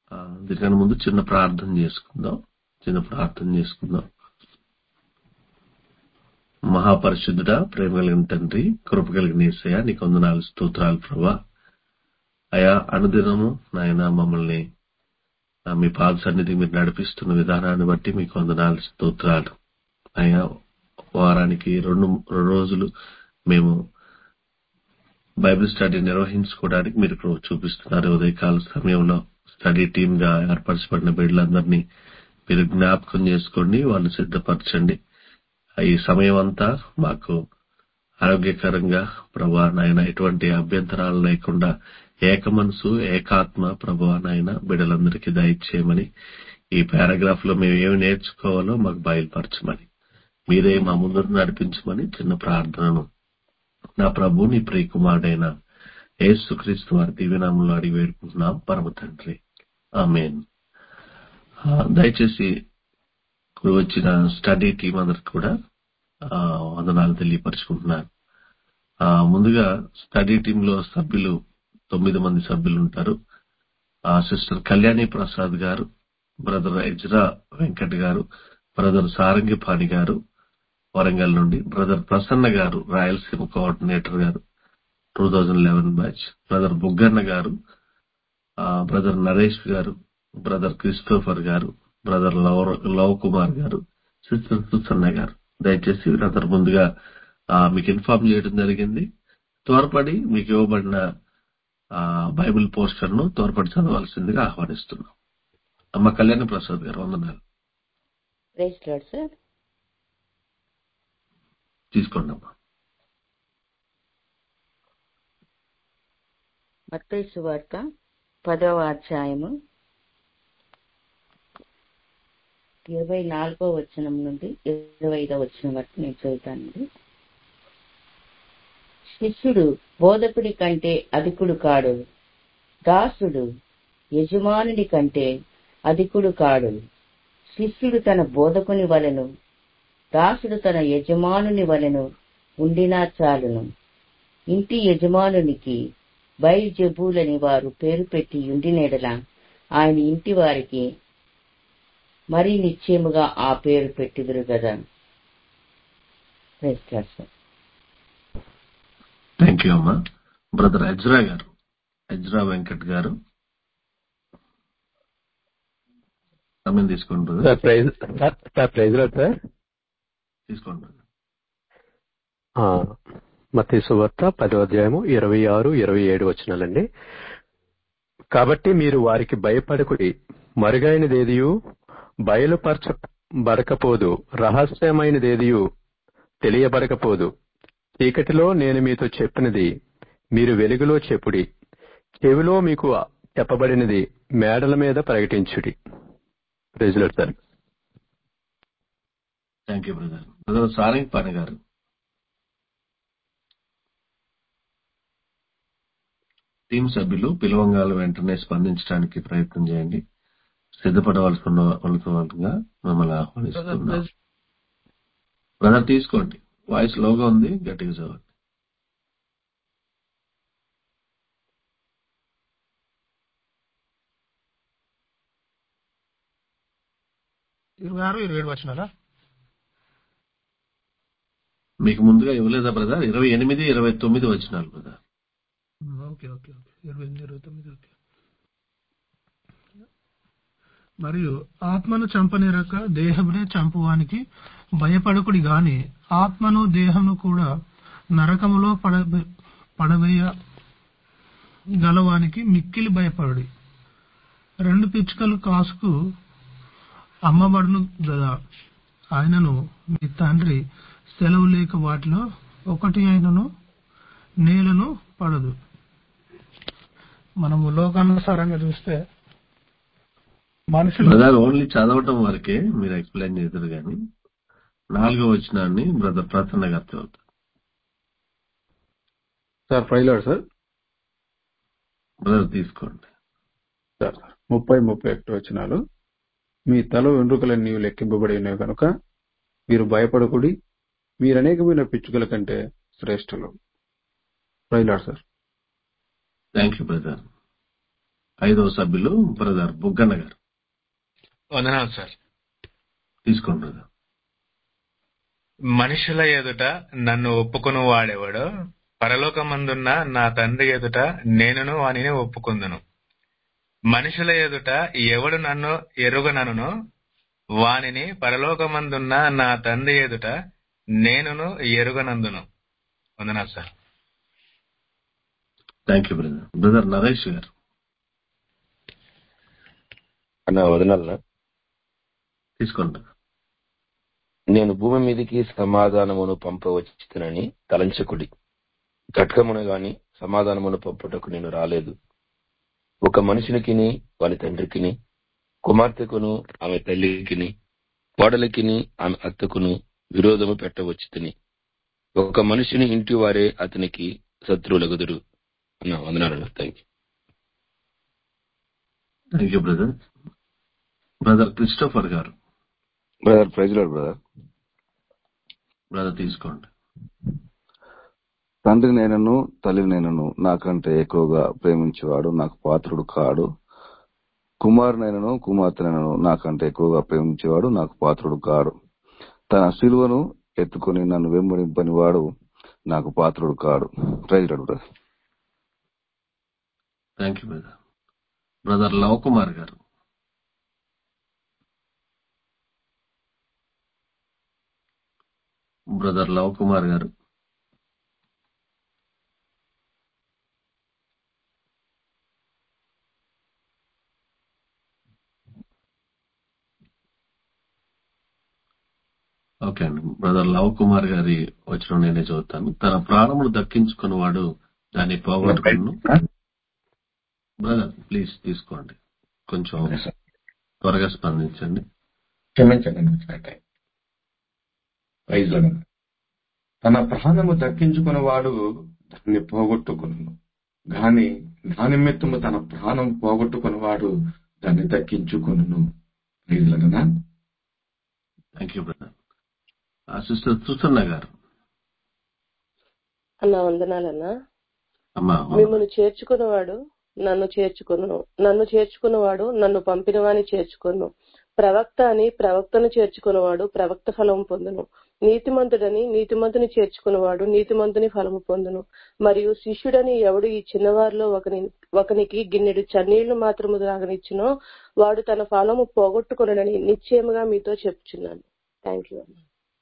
ఆ, దీనికన్నా ముందు చిన్న ప్రార్థన చేసుకుందాం చిన్న ప్రార్థన చేసుకుందాం మహాపరిశుద్ధుడా ప్రేమ కలిగిన తండ్రి కృప కలిగిన ఏసయ్య నీకు వందనాలు స్తోత్రాలు ప్రభా అయా అనుదినము నాయన మమ్మల్ని ఆ, మీ పాద సన్నిధి మీరు నడిపిస్తున్న విధానాన్ని బట్టి మీకు వందనాలు స్తోత్రాలు అయా వారానికి రెండు రెండు రోజులు మేము బైబిల్ స్టడీ నిర్వహించుకోవడానికి మీరు కృప చూపిస్తున్నారు ఉదయకాల సమయంలో స్టడీ టీమ్ గా ఏర్పరచబడిన బిడ్డలందరినీ మీరు జ్ఞాపకం చేసుకోండి వాళ్ళు సిద్ధపరచండి ఈ సమయం అంతా మాకు ఆరోగ్యకరంగా ప్రభా నాయన ఎటువంటి అభ్యంతరాలు లేకుండా ఏక మనసు ఏకాత్మ ప్రభా నాయన బిడ్డలందరికీ దయచేయమని ఈ పారాగ్రాఫ్ లో మేము ఏమి నేర్చుకోవాలో మాకు బయలుపరచమని మీరే మా ముందు నడిపించమని చిన్న ప్రార్థనను నా ప్రభు నీ ప్రియకుమారుడైన యేసుక్రీస్తు వారి దివ్యనామంలో అడిగి వేడుకుంటున్నాం పరమ తండ్రి ఆమెన్ దయచేసి ఇప్పుడు వచ్చిన స్టడీ టీం అందరికి కూడా ఆ, వందనాలు తెలియపరుచుకుంటున్నాను ఆ, ముందుగా స్టడీ టీమ్ లో సభ్యులు తొమ్మిది మంది సభ్యులు ఉంటారు ఆ సిస్టర్ కళ్యాణి ప్రసాద్ గారు బ్రదర్ ఎజ్రా వెంకట్ గారు బ్రదర్ సారంగిపాణి గారు వరంగల్ నుండి బ్రదర్ ప్రసన్న గారు రాయలసీమ కోఆర్డినేటర్ గారు two thousand eleven batch brother Bugganna గారు ఆ, బ్రదర్ నరేష్ గారు బ్రదర్ క్రిస్టోఫర్ గారు బ్రదర్ లవ్ లవ్ కుమార్ గారు సిస్టర్ సుసన్న గారు దయచేసి వీరందరూ ముందుగా ఆ, మీకు ఇన్ఫార్మ్ చేయడం జరిగింది త్వరపడి మీకు ఇవ్వబడిన ఆ, బైబిల్ పోస్టర్ ను త్వరపడి చదవాల్సిందిగా ఆహ్వానిస్తున్నాం అమ్మ కళ్యాణ ప్రసాద్ గారు వందనాలు ప్రైజ్ లాడ్ సార్ తీసుకోండి అమ్మా మత్తయి సువార్త పదవ అధ్యాయము ఇరవై నాలుగో వచనం నుండి ఇరవై ఐదో వచనం వరకు నేను చదువుతానండి శిష్యుడు బోధకుడి కంటే అధికుడు కాడు దాసుడు యజమానుడి కంటే అధికుడు కాడు శిష్యుడు తన బోధకుని వలెను దాసుడు తన యజమానుని వలెను ఉండినా చాలును ఇంటి యజమానునికి బయల్జెబూలని వారు పేరు పెట్టి ఉండినెడల ఆయన ఇంటి వారికి మరీ నిశ్చయముగా ఆ పేరు పెట్టిదురు కదా Praise God, sir. Thank you అమ్మా బ్రదర్ ఎజ్రా గారు ఎజ్రా వెంకట్ గారు సమయం తీసుకోండి brother sir praise sir sir praise Lord sir తీసుకోండి brother. మత సువార్త పదో అధ్యాయము ఇరవై ఆరు ఇరవై ఏడు వచనాలండి కాబట్టి మీరు వారికి భయపడకుడి మరుగైనదేదియు బయలుపరచబడకపోదు రహస్యమైనదేదియు తెలియబడకపోదు చీకటిలో నేను మీతో చెప్పినది మీరు వెలుగులో చెప్పుడి చెవిలో మీకు చెప్పబడినది మేడల మీద ప్రకటించుడి praise the Lord sir thank you brother brother Sarang Pani గారు టీం సభ్యులు పిలవంగాల వెంటనే స్పందించడానికి ప్రయత్నం చేయండి సిద్ధపడవలసిన వాళ్ళగా మిమ్మల్ని ఆహ్వానిస్తున్నాం బ్రదర్ తీసుకోండి వాయిస్ లోగా ఉంది గట్టిగా చదవండి ఇరవై ఆరు ఇరవై ఏడు వచ్చినారా మీకు ముందుగా ఇవ్వలేదా బ్రదర్ ఇరవై ఎనిమిది ఇరవై తొమ్మిది వచ్చినారు బ్రదర్ ఓకే ఓకే ఓకే ఇరవై ఎనిమిది ఇరవై తొమ్మిది ఓకే మరియు ఆత్మను చంపనిరక దేహమునే చంపువానికి భయపడకుడి గాని ఆత్మను దేహమును కూడా నరకములో పడ పడవేయ గలవానికి మిక్కిలి భయపడుడి రెండు పిచ్చుకలు కాసుకు అమ్మబడును గదా ఆయనను మీ తండ్రి సెలవు లేక వాటిలో ఒకటి అయినను నేలను పడదు మనము లోకానుసారంగా చూస్తే మనుషులు బ్రదర్ ఓన్లీ చదవటం వరకే మీరు ఎక్స్ప్లెయిన్ చేద్దరు కానీ నాలుగో వచ్చినాన్ని బ్రదర్ ప్రసన్న గారు చదువుతారు సార్ ఫైలర్ సార్ బ్రదర్ తీసుకోండి సార్ ముప్పై ముప్పై ఒకటి వచ్చినాలు మీ తల వెంట్రుకలన్నీ నీవు లెక్కింపబడి ఉన్నాయి కనుక మీరు భయపడకుడి మీరు అనేకమైన పిచ్చుకల కంటే శ్రేష్ఠులు ఫైలర్ సార్ థ్యాంక్ యూ బ్రదర్ ఐదవ సభ్యులు బ్రదర్ బుగ్గన్న గారు వందనాలు సార్ తీసుకోండి బ్రదర్ మనుషుల ఎదుట నన్ను ఒప్పుకుని వాడెవడో పరలోకమందున్న నా తండ్రి ఎదుట నేనును వానిని ఒప్పుకుందును మనుషుల ఎదుట ఎవడు నన్ను ఎరుగనను వానిని పరలోకమందున్న నా తండ్రి ఎదుట నేనును ఎరుగనందును వందనాలు sir thank you brother brother Naresh గారు అన్న వదనాలనా తీసుకోండి brother. నేను భూమి మీదికి సమాధానమును పంపవచ్చునని తలంచకుడి ఖడ్గమును గాని సమాధానమును పంపుటకు నేను రాలేదు ఒక మనుషునికిని వాని తండ్రికిని కుమార్తెకును ఆమె తల్లికిని కోడలికిని ఆమె అత్తకును విరోధము పెట్టవచ్చుతని ఒక మనిషిని ఇంటి వారే అతనికి శత్రువులగుదురు అన్న వందనాలు thank you thank you brother brother Christopher గారు బ్రదర్ ప్రైజ్ బ్రదర్ బ్రదర్ తీసుకోండి తండ్రి నేనను తల్లి నేనను నాకంటే ఎక్కువగా ప్రేమించేవాడు నాకు పాత్రుడు కాడు కుమారునైనను కుమార్తెనైనను నాకంటే ఎక్కువగా ప్రేమించేవాడు నాకు పాత్రుడు కాడు తన శిలువను ఎత్తుకొని నన్ను వెంబడింపని వాడు నాకు పాత్రుడు కాడు praise brother thank you brother brother Love Kumar గారు బ్రదర్ లవ్ కుమార్ గారు ఓకే అండి బ్రదర్ లవ్ కుమార్ గారి వచ్చిన నేనే చదువుతాను తన ప్రాణమును దక్కించుకున్నవాడు దాన్ని పోగొట్టుకును బ్రదర్ ప్లీజ్ తీసుకోండి కొంచెం త్వరగా స్పందించండి క్షమించండి నా ఫ్రెండ్ ప్రైజ్ లో తన ప్రాణము దక్కించుకున్నవాడు దాన్ని పోగొట్టుకును గాని నా నిమిత్తము తన ప్రాణం పోగొట్టుకున్నవాడు దాన్ని దక్కించుకును ప్రైజ్ లోనా థ్యాంక్ యూ బ్రదర్ ఆ సిస్టర్ సుసన్న గారు అన్న వందనాలన్నా అమ్మా మిమ్మల్ని చేర్చుకున్నవాడు నన్ను చేర్చుకును నన్ను చేర్చుకున్నవాడు నన్ను పంపినవాని చేర్చుకును ప్రవక్త అని ప్రవక్తను చేర్చుకున్నవాడు ప్రవక్త ఫలము పొందును నీతిమంతుడని నీతిమంతుని చేర్చుకున్నవాడు నీతిమంతుని ఫలము పొందును మరియు శిష్యుడని ఎవడు ఈ చిన్నవారిలో ఒకని ఒకనికి గిన్నెడు చన్నీళ్లు మాత్రము త్రాగనిచ్చునో వాడు తన ఫలము పోగొట్టుకునని నిశ్చయముగా మీతో చెప్తున్నాను థ్యాంక్ యూ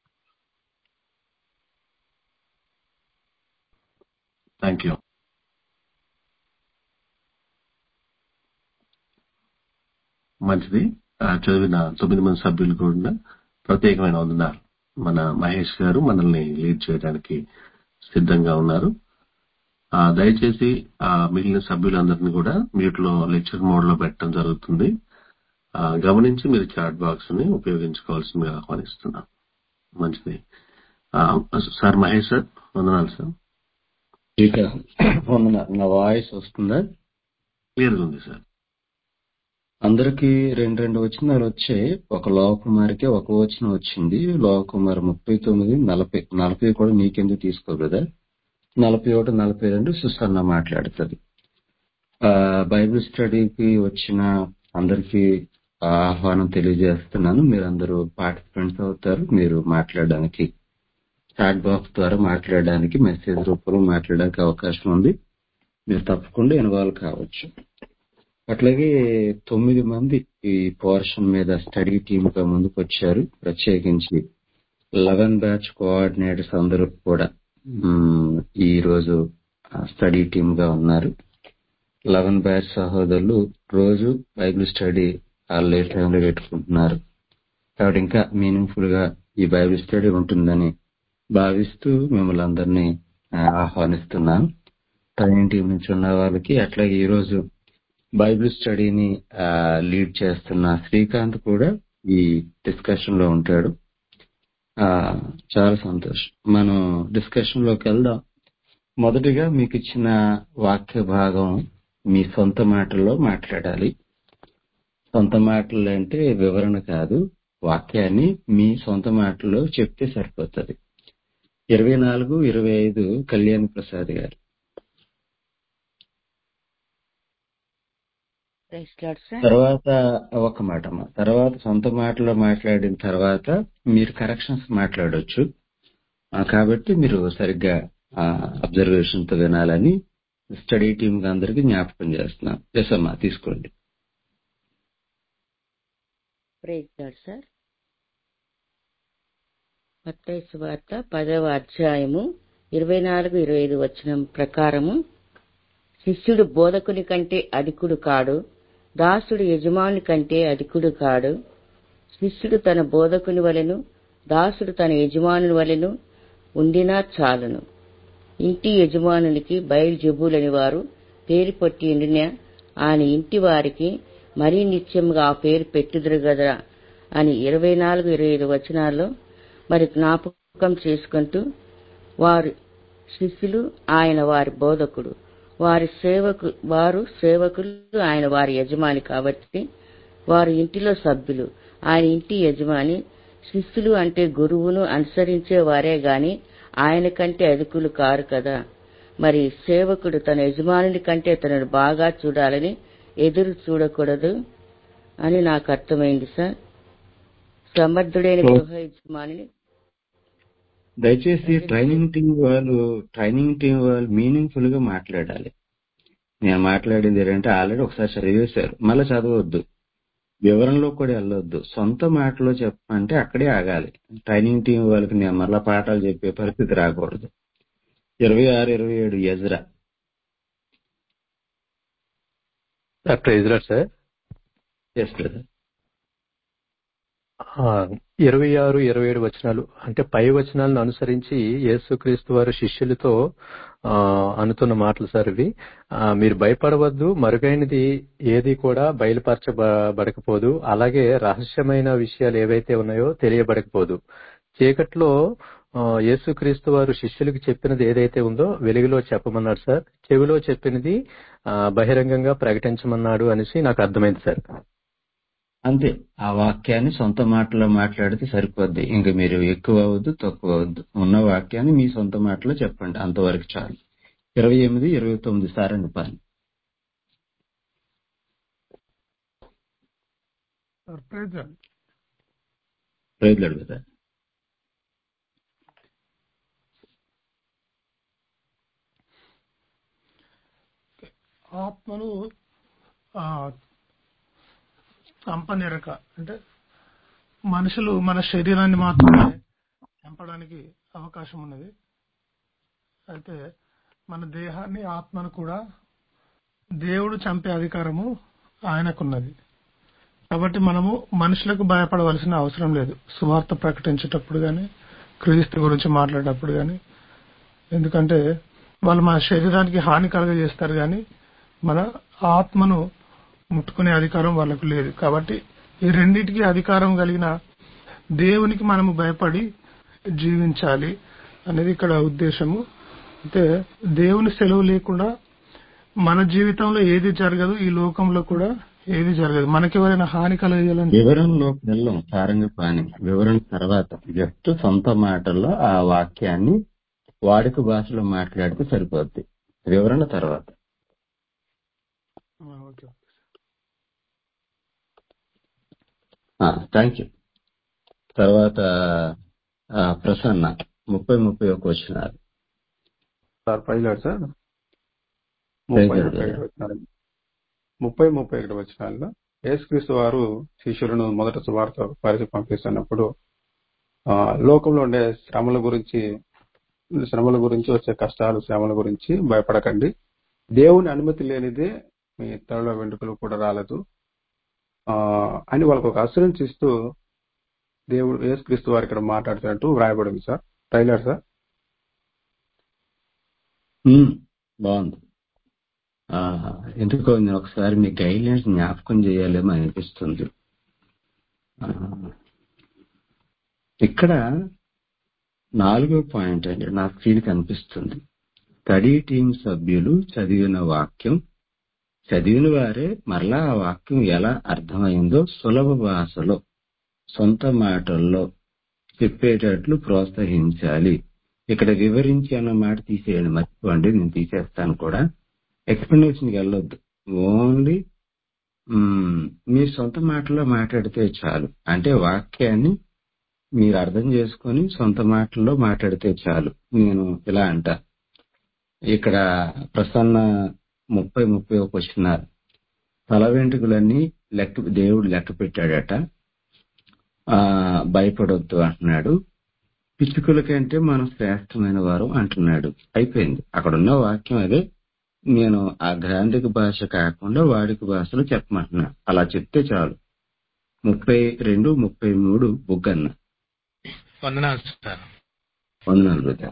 థ్యాంక్ యూ మంచిది ఆ చదివిన తొమ్మిది మంది సభ్యులు కూడా ప్రత్యేకమైన వందనాలు మన మహేష్ గారు మనల్ని లీడ్ చేయడానికి సిద్ధంగా ఉన్నారు ఆ దయచేసి ఆ మిగిలిన సభ్యులందరినీ కూడా మ్యూట్ లో లెక్చర్ మోడ్ లో పెట్టడం జరుగుతుంది ఆ గమనించి మీరు చాట్ బాక్స్ ని ఉపయోగించుకోవాల్సిందిగా ఆహ్వానిస్తున్నాం మంచిది ఆ, సార్ మహేష్ సార్ వందనాలు సార్ ఇక వందనాలు. నా వాయిస్ వస్తుందా క్లియర్గా ఉంది సార్ అందరికి రెండు రెండు వచనాలు వచ్చాయి ఒక లోకుమారికి ఒక వచనం వచ్చింది లోకుమారి ముప్పై తొమ్మిది నలభై నలభై కూడా నీకెందుకు తీసుకో కదా నలభై ఒకటి నలభై రెండు సుసన్న మాట్లాడుతుంది ఆ, బైబిల్ స్టడీకి వచ్చిన అందరికి ఆహ్వానం తెలియజేస్తున్నాను మీరందరూ పార్టిసిపెంట్స్ అవుతారు మీరు మాట్లాడడానికి చాట్ బాక్స్ ద్వారా మాట్లాడడానికి మెసేజ్ రూపంలో మాట్లాడడానికి అవకాశం ఉంది మీరు తప్పకుండా ఇన్వాల్వ్ కావచ్చు అట్లాగే తొమ్మిది మంది ఈ పోర్షన్ మీద స్టడీ టీమ్ గా ముందుకు వచ్చారు ప్రత్యేకించి లెవెన్ బ్యాచ్ కోఆర్డినేటర్స్ అందరూ కూడా మ్, ఈ రోజు స్టడీ టీమ్ గా ఉన్నారు లెవెన్ బ్యాచ్ సహోదరులు రోజు బైబిల్ స్టడీ వాళ్ళే టైంలో పెట్టుకుంటున్నారు కాబట్టి ఇంకా మీనింగ్ఫుల్ గా ఈ బైబిల్ స్టడీ ఉంటుందని భావిస్తూ మిమ్మల్ని అందరినీ ఆ, ఆహ్వానిస్తున్నాను ట్రైనింగ్ టీం నుంచి ఉన్న వాళ్ళకి అట్లాగే ఈ రోజు బైబిల్ స్టడీని ఆ, లీడ్ చేస్తున్న శ్రీకాంత్ కూడా ఈ డిస్కషన్ లో ఉంటాడు ఆ, చాలా సంతోషం మనం డిస్కషన్ లోకి వెళ్దాం మొదటిగా మీకు ఇచ్చిన వాక్య భాగం మీ సొంత మాటల్లో మాట్లాడాలి సొంత మాటలు అంటే వివరణ కాదు వాక్యాన్ని మీ సొంత మాటల్లో చెప్తే సరిపోతుంది ఇరవై నాలుగు ఇరవై ఐదు కళ్యాణ్ ప్రసాద్ గారు ప్రైజ్ లార్డ్ సార్ తర్వాత ఒక మాట అమ్మా తర్వాత సొంత మాటలో మాట్లాడిన తర్వాత మీరు కరెక్షన్స్ మాట్లాడొచ్చు ఆ, కాబట్టి మీరు సరిగ్గా అబ్జర్వేషన్ తో వినాలని స్టడీ టీం అందరికి జ్ఞాపకం చేస్తున్నాం ఎస్ అమ్మా తీసుకోండి ప్రైజ్ లార్డ్ సార్ మత్తయి సువార్త పదవ అధ్యాయము ఇరవై నాలుగు ఇరవై ఐదు వచనం ప్రకారము శిష్యుడు బోధకుని కంటే అధికుడు కాడు దాసుడు యజమాని కంటే అధికుడు కాడు శిష్యుడు తన బోధకుని వలెను దాసుడు తన యజమానుని వలెను ఉండినా చాలును ఇంటి యజమానునికి బయలుజెబులని వారు పేరు పట్టి ఉండిన ఆయన ఇంటి వారికి మరీ నిత్యముగా ఆ పేరు పెట్టుదురు గదా అని ఇరవై నాలుగు ఇరవై ఐదు వచనాల్లో మరి జ్ఞాపకం చేసుకుంటూ వారి శిష్యులు ఆయన వారి బోధకుడు వారి సేవకు వారు సేవకులు ఆయన వారి యజమాని కాబట్టి వారు ఇంటిలో సభ్యులు ఆయన ఇంటి యజమాని శిష్యులు అంటే గురువును అనుసరించే వారే గాని ఆయన కంటే అధికులు కారు కదా మరి సేవకుడు తన యజమానుని కంటే తనను బాగా చూడాలని ఎదురు చూడకూడదు అని నాకు అర్థమైంది సార్ సమర్థుడైన గృహ యజమానిని దయచేసి ట్రైనింగ్ టీం వాళ్ళు ట్రైనింగ్ టీం వాళ్ళు మీనింగ్ఫుల్ గా మాట్లాడాలి నేను మాట్లాడింది ఏంటంటే ఆల్రెడీ ఒకసారి చదివేశారు మళ్ళీ చదవద్దు వివరంలో కూడా వెళ్ళొద్దు సొంత మాటలో చెప్పమంటే అక్కడే ఆగాలి ట్రైనింగ్ టీం వాళ్ళకి నేను మళ్ళా పాఠాలు చెప్పే పరిస్థితి రాకూడదు ఇరవై ఆరు ఇరవై ఏడు Ezra praise lord sir yes brother ఆ, ఇరవై ఆరు ఇరవై ఏడు వచనాలు అంటే పై వచనాలను అనుసరించి యేసుక్రీస్తు వారి శిష్యులతో ఆ, అనుతున్న మాటలు సార్ ఇవి ఆ, మీరు భయపడవద్దు మరుగైనది ఏది కూడా బయలుపరచబడకపోదు అలాగే రహస్యమైన విషయాలు ఏవైతే ఉన్నాయో తెలియబడకపోదు చీకట్లో ఆ, యేసుక్రీస్తు వారు శిష్యులకు చెప్పినది ఏదైతే ఉందో వెలుగులో చెప్పమన్నాడు సార్ చెవిలో చెప్పినది ఆ, బహిరంగంగా ప్రకటించమన్నాడు అనేసి నాకు అర్థమైంది సార్ అంతే ఆ వాక్యాన్ని సొంత మాటలో మాట్లాడితే సరిపోద్ది ఇంకా మీరు ఎక్కువ అవద్దు తక్కువ అవద్దు ఉన్న వాక్యాన్ని మీ సొంత మాటలో చెప్పండి అంతవరకు చాలు ఇరవై ఎనిమిది ఇరవై తొమ్మిది సారంగ పని ప్రైజ్ లార్డ్. రైతులు కదా ఆత్మను ఆ, చంపనిరక అంటే మనుషులు మన శరీరాన్ని మాత్రమే చంపడానికి అవకాశం ఉన్నది అయితే మన దేహాన్ని ఆత్మను కూడా దేవుడు చంపే అధికారము ఆయనకున్నది కాబట్టి మనము మనుషులకు భయపడవలసిన అవసరం లేదు సువార్త ప్రకటించేటప్పుడు కానీ క్రీస్తు గురించి మాట్లాడేటప్పుడు కానీ ఎందుకంటే వాళ్ళు మన శరీరానికి హాని కలగజేస్తారు కానీ మన ఆత్మను ముట్టుకునే అధికారం వాళ్ళకు లేదు కాబట్టి ఈ రెండింటికి అధికారం కలిగిన దేవునికి మనము భయపడి జీవించాలి అనేది ఇక్కడ ఉద్దేశము అయితే దేవుని సెలవు లేకుండా మన జీవితంలో ఏది జరగదు ఈ లోకంలో కూడా ఏది జరగదు మనకెవరైనా హాని కలగజేయాలంటే వివరంలోకి వెళ్ళం సారంగ పాని వివరణ తర్వాత జస్ట్ సొంత మాటల్లో ఆ వాక్యాన్ని వాడుక భాషలో మాట్లాడితే సరిపోద్ది వివరణ తర్వాత ఓకే థ్యాంక్ యూ తర్వాత ఆ, ప్రసన్న ముప్పై ముప్పై ఒక వచ్చినారు సార్ పైలాడు సార్ Praise ముప్పై the ముప్పై Lord. ఒకటి వచనాలు ముప్పై ముప్పై ఒకటి వచనాల్లో యేసుక్రీస్తు వారు శిష్యులను మొదట సువార్త పరిచి పంపిస్తున్నప్పుడు ఆ, లోకంలో ఉండే శ్రమల గురించి శ్రమల గురించి వచ్చే కష్టాలు శ్రమల గురించి భయపడకండి దేవుని అనుమతి లేనిదే మీ తలలో వెంట్రుకలు కూడా రాలేదు ఆ, అని వాళ్ళకు ఒక అసూరెన్స్ ఇస్తూ దేవుడు యేసుక్రీస్తు వారు ఇక్కడ మాట్లాడుతున్నట్టు వ్రాయబడింది సార్ ట్రైలర్ సార్ ఉమ్, బాగుంది ఆ, ఎందుకో నేను ఒకసారి మీ గైడ్లైన్స్ జ్ఞాపకం చేయాలేమో అనిపిస్తుంది ఆ, ఇక్కడ నాలుగో పాయింట్ అండి నా స్క్రీన్ కనిపిస్తుంది స్టడీ టీం సభ్యులు చదివిన వాక్యం చదివిన వారే మరలా ఆ వాక్యం ఎలా అర్థమైందో సులభ భాషలో సొంత మాటల్లో చెప్పేటట్లు ప్రోత్సహించాలి ఇక్కడ వివరించి అన్న మాట తీసేయండి మర్చిపోండి నేను తీసేస్తాను కూడా ఎక్స్ప్లెనేషన్కి వెళ్ళొద్దు ఓన్లీ మ్మ్, మీ సొంత మాటల్లో మాట్లాడితే చాలు అంటే వాక్యాన్ని మీరు అర్థం చేసుకొని సొంత మాటల్లో మాట్లాడితే చాలు నేను ఇలా అంట ఇక్కడ ప్రసన్న ముప్పై ముప్పై ఒక వచ్చిన తల వెంట్రుకలన్నీ లెక్క దేవుడు లెక్క పెట్టాడట ఆ భయపడొద్దు అంటున్నాడు పిచ్చుకల కంటే మనం శ్రేష్టమైన వారు అంటున్నాడు అయిపోయింది అక్కడ ఉన్న వాక్యం అదే నేను ఆ గ్రాంధిక భాష కాకుండా వాడిక భాషలో చెప్పమంటున్నా అలా చెప్తే చాలు ముప్పై రెండు ముప్పై మూడు బుగ్గన్న వందనాలు సార్ వందనాలు బ్రదర్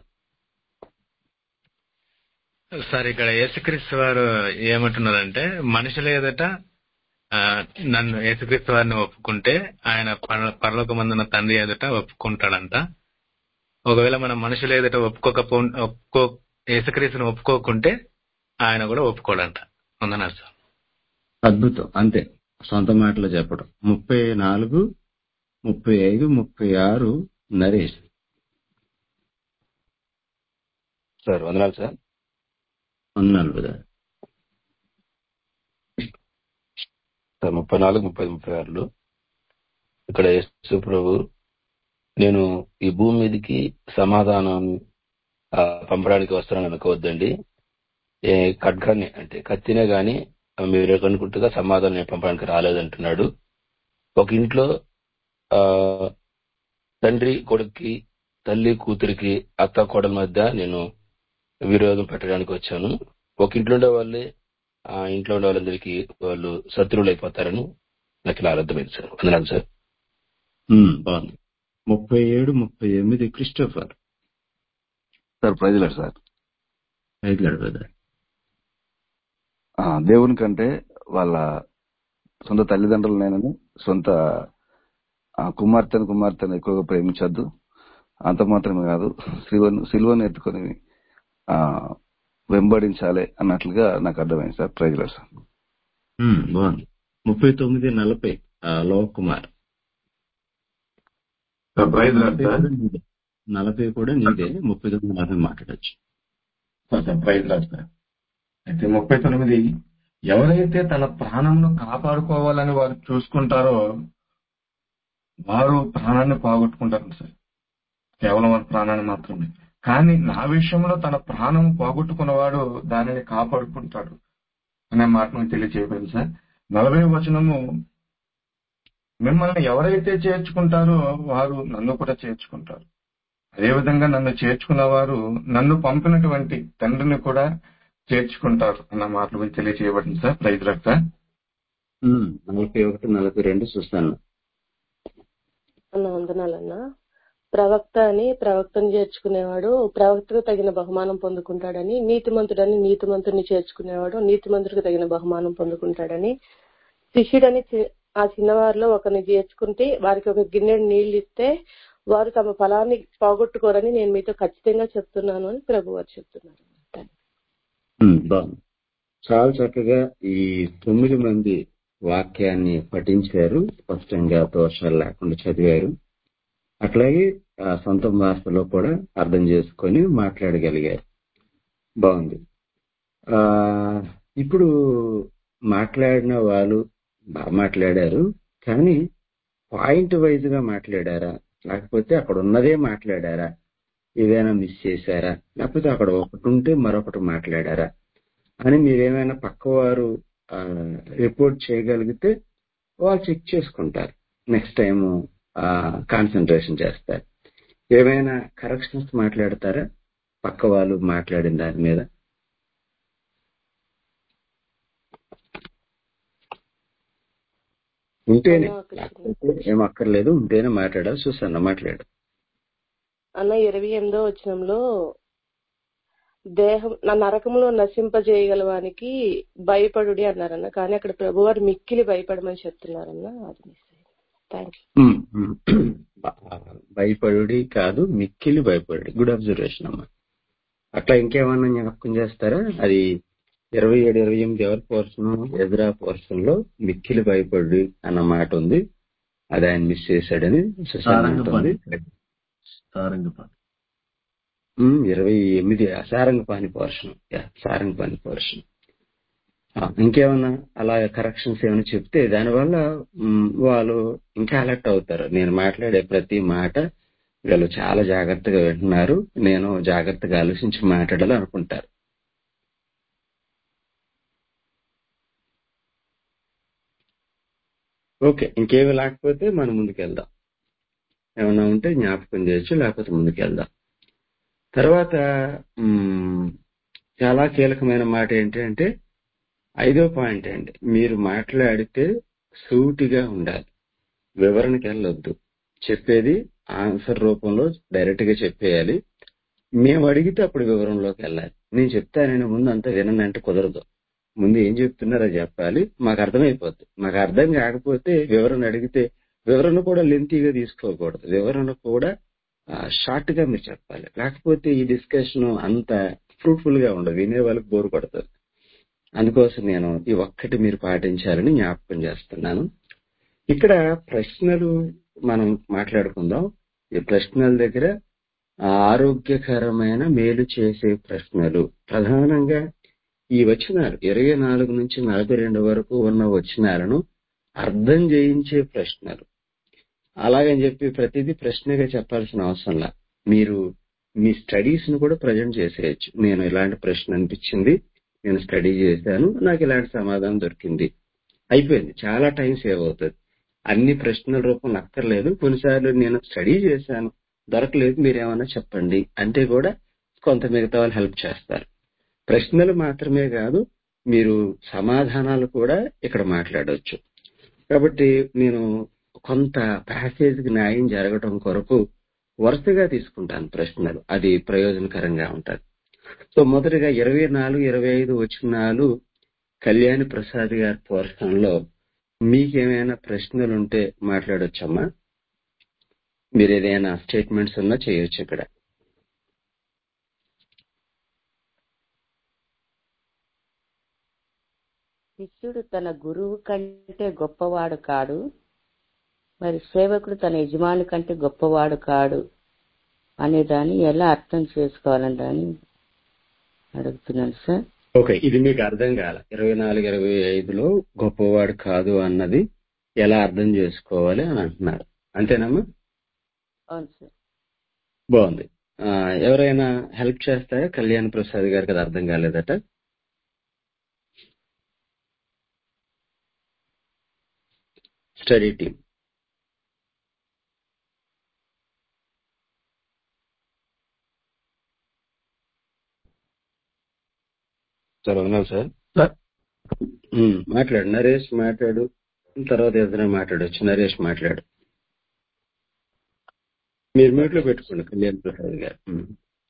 సార్ ఇక్కడ యేసుక్రీస్తు వారు ఏమంటున్నారంటే మనుషుల ఎదుట ఆ, నన్ను యేసుక్రీస్తు వారిని ఒప్పుకుంటే ఆయన పర- పరలోకమందున తండ్రి ఎదుట ఒప్పుకుంటాడంట ఒకవేళ మనం మనుషుల ఎదుట ఒప్పుకోకపో ఒప్పుకో యేసుక్రీస్తుని ఒప్పుకోకుంటే ఆయన కూడా ఒప్పుకోడంట వందనాలు సార్ అద్భుతం అంతే సొంత మాటలో చెప్పడం ముప్పై నాలుగు ముప్పై ఐదు ముప్పై ఆరు నరేష్ సార్ వందనాలు సార్ వందనాలు బ్రదర్ సార్ ముప్పై నాలుగు ముప్పై ముప్పై ఆరులో ఇక్కడ యేసు ప్రభు నేను ఈ భూమి మీదకి సమాధానం ఆ, పంపడానికి వస్తానని అనుకోవద్దండి ఏ ఖడ్గాన్ని అంటే కత్తినే గాని మీరు అనుకుంటుగా సమాధానం నేను పంపడానికి రాలేదంటున్నాడు ఒక ఇంట్లో ఆ తండ్రి కొడుక్కి తల్లి కూతురికి అత్త కోడల మధ్య నేను విరోధం పెట్టడానికి వచ్చాను ఒక ఇంట్లో ఉండే వాళ్ళే ఆ ఇంట్లో ఉండే వాళ్ళందరికీ వాళ్ళు శత్రువులు అయిపోతారని నాకు ఇలా అర్థమైంది సార్ వందనాలు సార్ ఉమ్, బాగుంది ముప్పై ఏడు ముప్పై ఎనిమిది క్రిస్టోఫర్ సార్ ప్రజలర్ సార్ ఐదులాడు బ్రదర్ ఆ, దేవుని కంటే వాళ్ళ సొంత తల్లిదండ్రులనైనా సొంత ఆ, కుమార్తెను కుమార్తెను ఎక్కువగా ప్రేమించద్దు అంత మాత్రమే కాదు సిలువను సిలువను ఎత్తుకొని ఆ, వెంబడించాలి అన్నట్లుగా నాకు అర్థమైంది సార్ ప్రజలర్ సార్ ఉమ్, బాగుంది ముప్పై తొమ్మిది నలభై ఆ, లోక్ కుమార్ ప్రైజ్ లాడ్ నలభై సార్ కూడా నీదే నలభై కూడా నీదే ముప్పై తొమ్మిది నలభై మాట్లాడచ్చు సార్ ప్రైజ్ లాడ్ సార్ అయితే ముప్పై తొమ్మిది ఎవరైతే తన ప్రాణంను కాపాడుకోవాలని వారు చూసుకుంటారో వారు ప్రాణాన్ని పోగొట్టుకుంటారు సార్ కేవలం వారి ప్రాణాన్ని మాత్రమే కానీ నా విషయంలో తన ప్రాణం పోగొట్టుకున్నవాడు దానిని కాపాడుకుంటాడు అనే మాట మీకు తెలియజేయబడింది సార్ నలభై వచనము మిమ్మల్ని ఎవరైతే చేర్చుకుంటారో వారు నన్ను కూడా చేర్చుకుంటారు అదేవిధంగా నన్ను చేర్చుకున్న వారు నన్ను పంపినటువంటి తండ్రిని కూడా చేర్చుకుంటారు అన్న మాటలు మీకు తెలియజేయబడింది సార్ ప్రైజ్ రాక్ సార్ ఉమ్, నలభై ఒకటి నలభై రెండు చూస్తాను అన్న వందనాలన్నా ప్రవక్త అని ప్రవక్తను చేర్చుకునేవాడు ప్రవక్తకు తగిన బహుమానం పొందుకుంటాడని నీతిమంతుడని నీతిమంతుడిని చేర్చుకునేవాడు నీతిమంతుడికి తగిన బహుమానం పొందుకుంటాడని శిష్యుడని చి- ఆ చిన్నవారిలో ఒకరిని చేర్చుకుంటే వారికి ఒక గిన్నెడు నీళ్లు ఇస్తే వారు తమ ఫలాన్ని పోగొట్టుకోరని నేను మీతో ఖచ్చితంగా చెప్తున్నాను అని ప్రభు వారు చెప్తున్నారు ఉమ్, బాగుంది చాలా చక్కగా ఈ తొమ్మిది మంది వాక్యాన్ని పఠించారు స్పష్టంగా దోషాలు లేకుండా చదివారు అట్లాగే ఆ సొంత భాషలో కూడా అర్థం చేసుకొని మాట్లాడగలిగారు బాగుంది ఆ ఇప్పుడు మాట్లాడిన వాళ్ళు బాగా మాట్లాడారు కానీ పాయింట్ వైజ్ గా మాట్లాడారా లేకపోతే అక్కడ ఉన్నదే మాట్లాడారా ఏదైనా మిస్ చేశారా లేకపోతే అక్కడ ఒకటి ఉంటే మరొకటి మాట్లాడారా అని మీరేమైనా పక్కవారు రిపోర్ట్ చేయగలిగితే వాళ్ళు చెక్ చేసుకుంటారు నెక్స్ట్ టైం కాన్సన్ట్రేషన్ చేస్తారు ఏమైనా కరెక్షన్స్ మాట్లాడతారా పక్క వాళ్ళు మాట్లాడిన దాని మీద ఉంటేనే అన్న ఒక చిన్న లేకపోతే ఏం అక్కర్లేదు ఉంటేనే మాట్లాడాలి చూస్తాను మాట్లాడు అన్న ఇరవై ఎనిమిదో వచనంలో దేహం నా నరకంలో నశింపజేయగలవానికి భయపడుడి అన్నారన్న కానీ అక్కడ ప్రభువారు మిక్కిలి భయపడమని చెప్తున్నారన్న అది మిస్ థ్యాంక్ యూ ఉమ్, ఉమ్. భయపడుడి కాదు మిక్కిలి భయపడుడి గుడ్ అబ్జర్వేషన్ అమ్మా అట్లా ఇంకేమన్నా జ్ఞాపకం చేస్తారా అది ఇరవై ఏడు ఇరవై ఎనిమిది ఎవరి పోర్షన్ ఎదురా పోర్షన్ లో మిక్కిలి భయపడు అన్న మాట ఉంది అది ఆయన మిస్ చేశాడని సుశాంత్ అంటుంది సారంగపాణి సారంగపాణి ఉమ్, ఇరవై ఎనిమిది Sarangapani portion yeah, Sarangapani portion ఆ, ఇంకేమన్నా అలా కరెక్షన్స్ ఏమైనా చెప్తే దానివల్ల మ్, వాళ్ళు ఇంకా అలర్ట్ అవుతారు నేను మాట్లాడే ప్రతి మాట వీళ్ళు చాలా జాగ్రత్తగా వింటున్నారు నేను జాగ్రత్తగా ఆలోచించి మాట్లాడాలి అనుకుంటారు ఓకే ఇంకేమి లేకపోతే మనం ముందుకెళ్దాం ఏమన్నా ఉంటే జ్ఞాపకం చేయొచ్చు లేకపోతే ముందుకెళ్దాం తర్వాత మ్, చాలా కీలకమైన మాట ఏంటి అంటే ఐదో పాయింట్ అండి మీరు మాట్లాడితే సూటిగా ఉండాలి వివరణకి వెళ్ళొద్దు చెప్పేది ఆన్సర్ రూపంలో డైరెక్ట్ గా చెప్పేయాలి మేము అడిగితే అప్పుడు వివరంలోకి వెళ్ళాలి నేను చెప్తానని ముందు అంతా వినండి అంటే కుదరదు ముందు ఏం చెప్తున్నారో చెప్పాలి మాకు అర్థమైపోద్ది మాకు అర్థం కాకపోతే వివరణ అడిగితే వివరణ కూడా లెంతీగా తీసుకోకూడదు వివరణ కూడా షార్ట్ గా మీరు చెప్పాలి లేకపోతే ఈ డిస్కషన్ అంత ఫ్రూట్ఫుల్ గా ఉండదు వినే వాళ్ళకి బోరు పడుతుంది అందుకోసం నేను ఈ ఒక్కటి మీరు పాటించాలని జ్ఞాపకం చేస్తున్నాను ఇక్కడ ప్రశ్నలు మనం మాట్లాడుకుందాం ఈ ప్రశ్నల దగ్గర ఆరోగ్యకరమైన మేలు చేసే ప్రశ్నలు ప్రధానంగా ఈ వచనాలు ఇరవై నాలుగు నుంచి నలభై రెండు వరకు ఉన్న వచనాలను అర్థం చేయించే ప్రశ్నలు అలాగని చెప్పి ప్రతిదీ ప్రశ్నగా చెప్పాల్సిన అవసరం లా మీరు మీ స్టడీస్ ను కూడా ప్రజెంట్ చేసేయచ్చు నేను ఇలాంటి ప్రశ్న అనిపించింది నేను స్టడీ చేశాను నాకు ఇలాంటి సమాధానం దొరికింది అయిపోయింది చాలా టైం సేవ్ అవుతుంది అన్ని ప్రశ్నల రూపంలో అక్కర్లేదు కొన్నిసార్లు నేను స్టడీ చేశాను దొరకలేదు మీరేమన్నా చెప్పండి అంటే కూడా కొంత మిగతా వాళ్ళు హెల్ప్ చేస్తారు ప్రశ్నలు మాత్రమే కాదు మీరు సమాధానాలు కూడా ఇక్కడ మాట్లాడవచ్చు కాబట్టి నేను కొంత ప్యాసేజ్ కి న్యాయం జరగడం కొరకు వరుసగా తీసుకుంటాను ప్రశ్నలు అది ప్రయోజనకరంగా ఉంటుంది సో మొదటిగా ఇరవై నాలుగు ఇరవై ఐదు వచనాలు కళ్యాణి ప్రసాద్ గారి పోర్షన్లో మీకేమైనా ప్రశ్నలు ఉంటే మాట్లాడొచ్చమ్మా మీరు ఏదైనా స్టేట్మెంట్స్ ఉన్నా చేయొచ్చు ఇక్కడ శిష్యుడు తన గురువు కంటే గొప్పవాడు కాడు మరి సేవకుడు తన యజమాని కంటే గొప్పవాడు కాడు అనే దాన్ని ఎలా అర్థం చేసుకోవాలని దాన్ని అడుగుతున్నాను సార్ ఓకే ఇది మీకు అర్థం కాల ఇరవై నాలుగు ఇరవై ఐదులో గొప్పవాడు కాదు అన్నది ఎలా అర్థం చేసుకోవాలి అని అంటున్నారు అంతేనమ్మా అవును సార్ బాగుంది ఆ, ఎవరైనా హెల్ప్ చేస్తారా కళ్యాణ్ ప్రసాద్ గారికి అది అర్థం కాలేదట స్టడీ టీం సార్ వందనాలు సార్ ఉమ్, మాట్లాడు నరేష్ మాట్లాడు తర్వాత ఏదైనా మాట్లాడొచ్చు నరేష్ మాట్లాడు మీరు మ్యూట్ లో పెట్టుకోండి కళ్యాణ్ ప్రసాద్ గారు ఉమ్.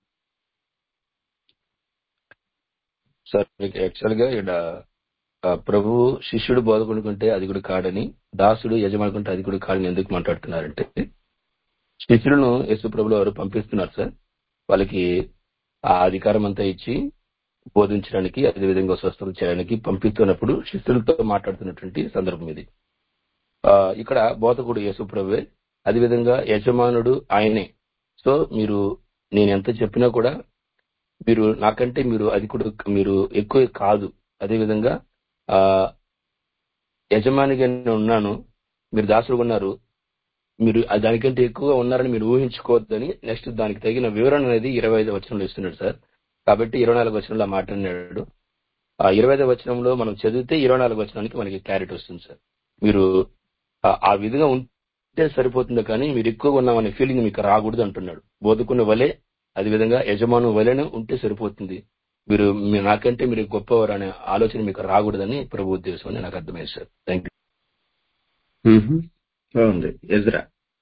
సార్ మీకు యాక్చువల్ గా ఇక్కడ ఆ, ప్రభువు శిష్యుడు బోధకుడుకుంటే అది కూడా కాడని దాసుడు యజమానుకుంటే అది కూడా కాడని ఎందుకు మాట్లాడుతున్నారంటే శిష్యులను యేసు ప్రభులు వారు పంపిస్తున్నారు సార్ వాళ్ళకి ఆ అధికారం అంతా ఇచ్చి బోధించడానికి అదేవిధంగా స్వస్థత చేయడానికి పంపిస్తున్నప్పుడు శిష్యులతో మాట్లాడుతున్నటువంటి సందర్భం ఇది ఆ, ఇక్కడ బోధకుడు యేసు ప్రభువే అదేవిధంగా యజమానుడు ఆయనే సో మీరు నేను ఎంత చెప్పినా కూడా మీరు నాకంటే మీరు అది కూడా మీరు ఎక్కువ కాదు అదేవిధంగా ఆ యజమానిగా నేను ఉన్నాను మీరు దాసుడుగా ఉన్నారు మీరు ఆ దానికంటే ఎక్కువగా ఉన్నారని మీరు ఊహించుకోవద్దని నెక్స్ట్ దానికి తగిన వివరణ అనేది ఇరవై ఐదు వచనంలో ఇస్తున్నాడు సార్ కాబట్టి ఇరవై నాలుగు వచనంలో ఆ మాట అన్నాడు ఆ ఇరవై ఐదు వచనంలో మనం చదివితే ఇరవై నాలుగు వచనానికి మనకి క్లారిటీ వస్తుంది సార్ మీరు ఆ- ఆ విధంగా ఉంటే సరిపోతుంది కానీ మీరు ఎక్కువగా ఉన్నామనే ఫీలింగ్ మీకు రాకూడదు అంటున్నాడు బోధకుని వలె అదేవిధంగా యజమాను వలెనే ఉంటే సరిపోతుంది మీరు మీ- నాకంటే మీరు గొప్పవారు అనే ఆలోచన మీకు రాకూడదని ప్రభు ఉద్దేశం అని నాకు అర్థమైంది సార్ థ్యాంక్ యూ మ్మ్. బాగుంది Ezra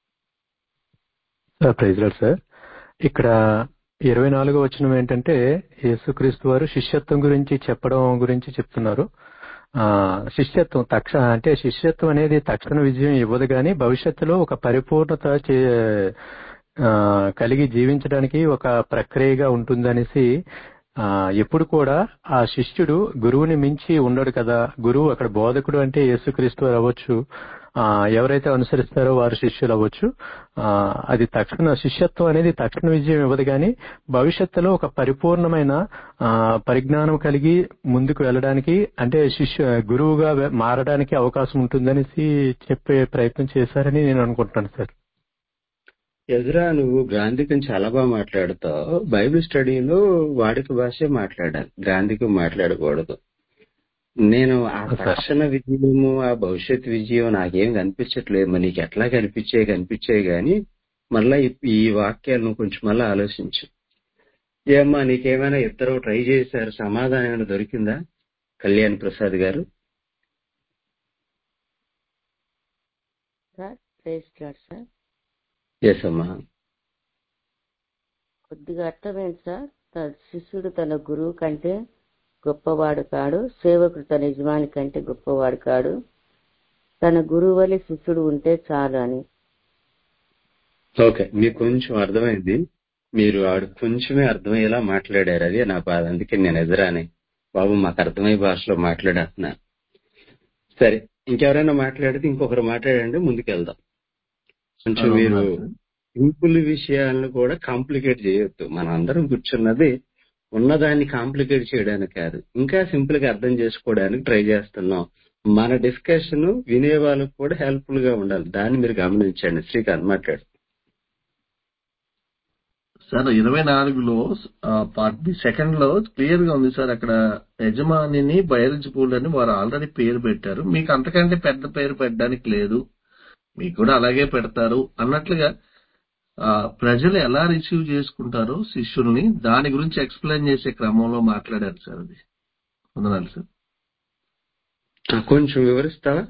sir praise lord sir ఇక్కడ ఇరవై నాలుగో వచనం ఏంటంటే యేసుక్రీస్తు వారు శిష్యత్వం గురించి చెప్పడం గురించి చెప్తున్నారు ఆ శిష్యత్వం తక్ష అంటే శిష్యత్వం అనేది తక్షణ విజయం ఇవ్వదు కానీ భవిష్యత్తులో ఒక పరిపూర్ణత చే- ఆ, కలిగి జీవించడానికి ఒక ప్రక్రియగా ఉంటుందనేసి ఆ, ఎప్పుడు కూడా ఆ శిష్యుడు గురువుని మించి ఉండడు కదా గురువు అక్కడ బోధకుడు అంటే యేసుక్రీస్తు వారు అవ్వచ్చు ఆ, ఎవరైతే అనుసరిస్తారో వారు శిష్యులు అవ్వచ్చు ఆ, అది తక్షణ శిష్యత్వం అనేది తక్షణ విజయం ఇవ్వదు కానీ భవిష్యత్తులో ఒక పరిపూర్ణమైన ఆ, పరిజ్ఞానం కలిగి ముందుకు వెళ్ళడానికి అంటే శిష్య గురువుగా వె- మారడానికి అవకాశం ఉంటుందనేసి చెప్పే ప్రయత్నం చేశారని నేను అనుకుంటున్నాను సార్ ఎదురా నువ్వు గ్రాంధికం చాలా బాగా మాట్లాడుతావు బైబిల్ స్టడీలో వాడిక భాషే మాట్లాడాలి గ్రాంధికం మాట్లాడకూడదు నేను ఆ సార్ తక్షణ విజయము ఆ భవిష్యత్ విజయం నాకేం కనిపించట్లేదు మరి నీకు ఎట్లా కనిపించే కనిపించే గాని మళ్ళా ఈ ఈ వాక్యాలు నువ్వు కొంచెం మళ్ళీ ఆలోచించు ఏమ్మా నీకేమైనా ఇద్దరు ట్రై చేశారు సమాధానం ఏమైనా దొరికిందా కళ్యాణ్ ప్రసాద్ గారు sir praise lord sir yes అమ్మా కొద్దిగా అర్థమైంది సార్ త- శిష్యుడు తన గురువు కంటే గొప్పవాడు కాడు సేవకుడు తన యజమాని కంటే గొప్పవాడు కాడు తన గురువు వలె శిష్యుడు ఉంటే చాలు అని ఓకే మీకు కొంచెం అర్థమైంది మీరు ఆడు కొంచెమే అర్థమయ్యేలా మాట్లాడారు అది నా బాధ అందుకే నేను ఎదురాని బాబు మాకు అర్థమయ్యే భాషలో మాట్లాడేస్తున్నా సరే ఇంకెవరైనా మాట్లాడితే ఇంకొకరు మాట్లాడండి ముందుకు వెళ్దాం కొంచెం అవునా మీరు సార్ సింపుల్ విషయాలను కూడా కాంప్లికేట్ చేయొద్దు మనం అందరం కూర్చున్నది ఉన్నదాన్ని కాంప్లికేట్ చేయడానికి కాదు ఇంకా సింపుల్ గా అర్థం చేసుకోవడానికి ట్రై చేస్తున్నాం మన డిస్కషన్ వినే వాళ్ళకు కూడా హెల్ప్ఫుల్ గా ఉండాలి దాన్ని మీరు గమనించండి శ్రీకాంత్ మాట్లాడు సార్ ఇరవై నాలుగులో పార్ట్ బి సెకండ్ లో క్లియర్ గా ఉంది సార్ అక్కడ యజమానిని బయలుజపూల్ అని వారు ఆల్రెడీ పేరు పెట్టారు మీకు అంతకంటే పెద్ద పేరు పెట్టడానికి లేదు మీకు కూడా అలాగే పెడతారు అన్నట్లుగా ఆ, ప్రజలు ఎలా రిసీవ్ చేసుకుంటారో శిష్యుల్ని దాని గురించి ఎక్స్ప్లెయిన్ చేసే క్రమంలో మాట్లాడారు సార్ అది వందనాలు సార్ ఆ, కొంచెం వివరిస్తావా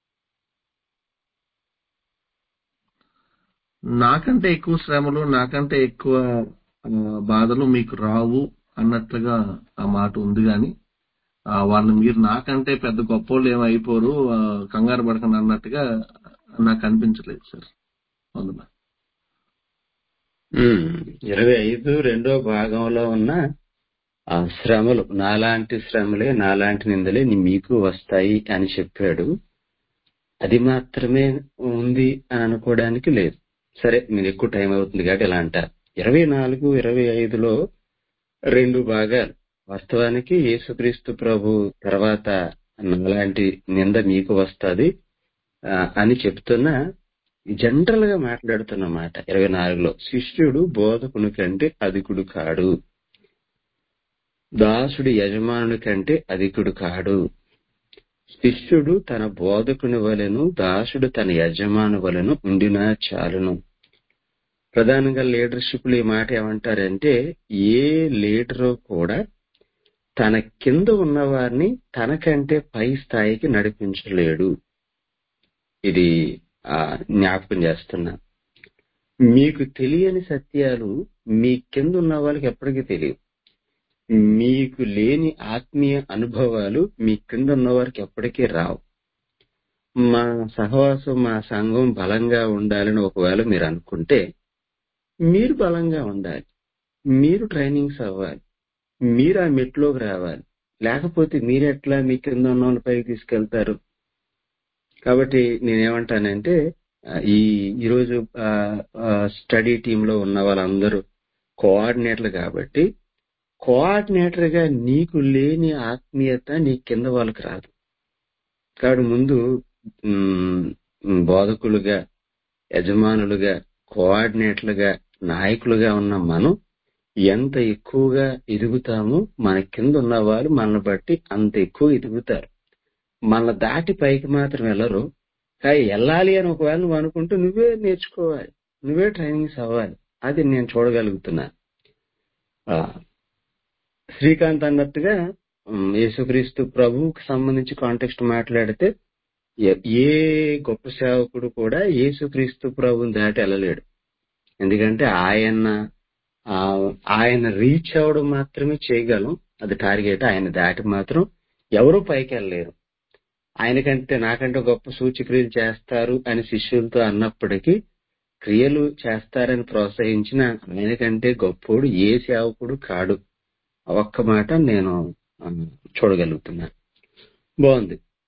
నాకంటే ఎక్కువ శ్రమలు నాకంటే ఎక్కువ ఆ, బాధలు మీకు రావు అన్నట్లుగా ఆ మాట ఉంది కానీ ఆ, వాళ్ళు మీరు నాకంటే పెద్ద గొప్పోళ్ళు ఏమి అయిపోరు ఆ, కంగారు పడకండి అన్నట్టుగా నాకు అనిపించలేదు సార్ వందనాలు ఉమ్, ఇరవై ఐదు రెండో భాగంలో ఉన్న ఆ శ్రమలు నాలాంటి శ్రమలే నాలాంటి నిందలే నీ మీకు వస్తాయి అని చెప్పాడు అది మాత్రమే ఉంది అని అనుకోవడానికి లేదు సరే మీరు ఎక్కువ టైం అవుతుంది కాబట్టి ఇలా అంటారు ఇరవై నాలుగు ఇరవై ఐదులో రెండు భాగాలు వాస్తవానికి యేసుక్రీస్తు ప్రభు తర్వాత నాలాంటి నింద మీకు వస్తుంది అని చెప్తున్న జనరల్ గా మాట్లాడుతున్న మాట ఇరవై నాలుగులో శిష్యుడు బోధకుని కంటే అధికుడు కాడు దాసుడు యజమానుని కంటే అధికుడు కాడు శిష్యుడు తన బోధకుని వలెను దాసుడు తన యజమాను వలెను ఉండినా చాలును ప్రధానంగా లీడర్షిప్ ఈ మాట ఏమంటారంటే ఏ లీడరు కూడా తన కింద ఉన్నవారిని తనకంటే పై స్థాయికి నడిపించలేడు ఇది ఆ, జ్ఞాపకం చేస్తున్నా మీకు తెలియని సత్యాలు మీ కింద ఉన్న వాళ్ళకి ఎప్పటికీ తెలియవు మీకు లేని ఆత్మీయ అనుభవాలు మీ కింద ఉన్న వారికి ఎప్పటికీ రావు మా సహవాసం మా సంఘం బలంగా ఉండాలని ఒకవేళ మీరు అనుకుంటే మీరు బలంగా ఉండాలి మీరు ట్రైనింగ్స్ అవ్వాలి మీరు ఆ మెట్లోకి రావాలి లేకపోతే మీరెట్లా మీ కింద ఉన్న వాళ్ళ పైకి తీసుకెళ్తారు కాబట్టి నేనేమంటానంటే ఆ, ఈ ఈరోజు స్టడీ టీమ్ లో ఉన్న వాళ్ళందరూ కోఆర్డినేటర్లు కాబట్టి కోఆర్డినేటర్ గా నీకు లేని ఆత్మీయత నీ కింద వాళ్ళకి రాదు కాబట్టి ముందు మ్, బోధకులుగా యజమానులుగా కోఆర్డినేటర్లుగా నాయకులుగా ఉన్న మనం ఎంత ఎక్కువగా ఎదుగుతామో మన కింద ఉన్న వాళ్ళు మనల్ని బట్టి అంత ఎక్కువ ఎదుగుతారు మన దాటి పైకి మాత్రం వెళ్ళరు కానీ వెళ్ళాలి అని ఒకవేళ నువ్వు అనుకుంటూ నువ్వే నేర్చుకోవాలి నువ్వే ట్రైనింగ్స్ అవ్వాలి అది నేను చూడగలుగుతున్నా ఆ, శ్రీకాంత్ అన్నట్టుగా ఉమ్, యేసుక్రీస్తు ప్రభువుకి సంబంధించి కాంటెక్స్ట్ మాట్లాడితే ఏ- ఏ గొప్ప సేవకుడు కూడా యేసుక్రీస్తు ప్రభుని దాటి వెళ్ళలేడు ఎందుకంటే ఆయన ఆ, ఆయన రీచ్ అవ్వడం మాత్రమే చేయగలం అది టార్గెట్ ఆయన దాటి మాత్రం ఎవరూ పైకి వెళ్ళలేరు ఆయనకంటే నాకంటే గొప్ప సూచక్రియలు చేస్తారు అని శిష్యులతో అన్నప్పటికీ క్రియలు చేస్తారని ప్రోత్సహించిన ఆయనకంటే గొప్పోడు ఏ సేవకుడు కాడు ఆ ఒక్క మాట నేను ఆ, చూడగలుగుతున్నాను బాగుంది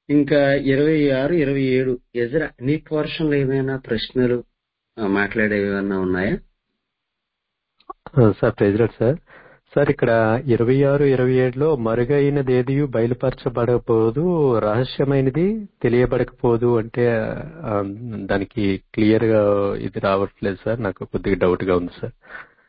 ఇంకా ఇరవై ఆరు ఇరవై ఏడు ఎజరా నీ పోర్షన్ లో ఏమైనా ప్రశ్నలు ఆ, మాట్లాడేవి ఏమైనా ఉన్నాయా ఆ, సార్ ప్రెసిడెంట్ సార్ సార్ ఇక్కడ ఇరవై ఆరు ఇరవై ఏడులో మరుగైనది ఏది బయలుపరచబడకపోదు రహస్యమైనది తెలియబడకపోదు అంటే ఆ, దానికి క్లియర్ గా ఇది రావట్లేదు సార్ నాకు కొద్దిగా డౌట్ గా ఉంది సార్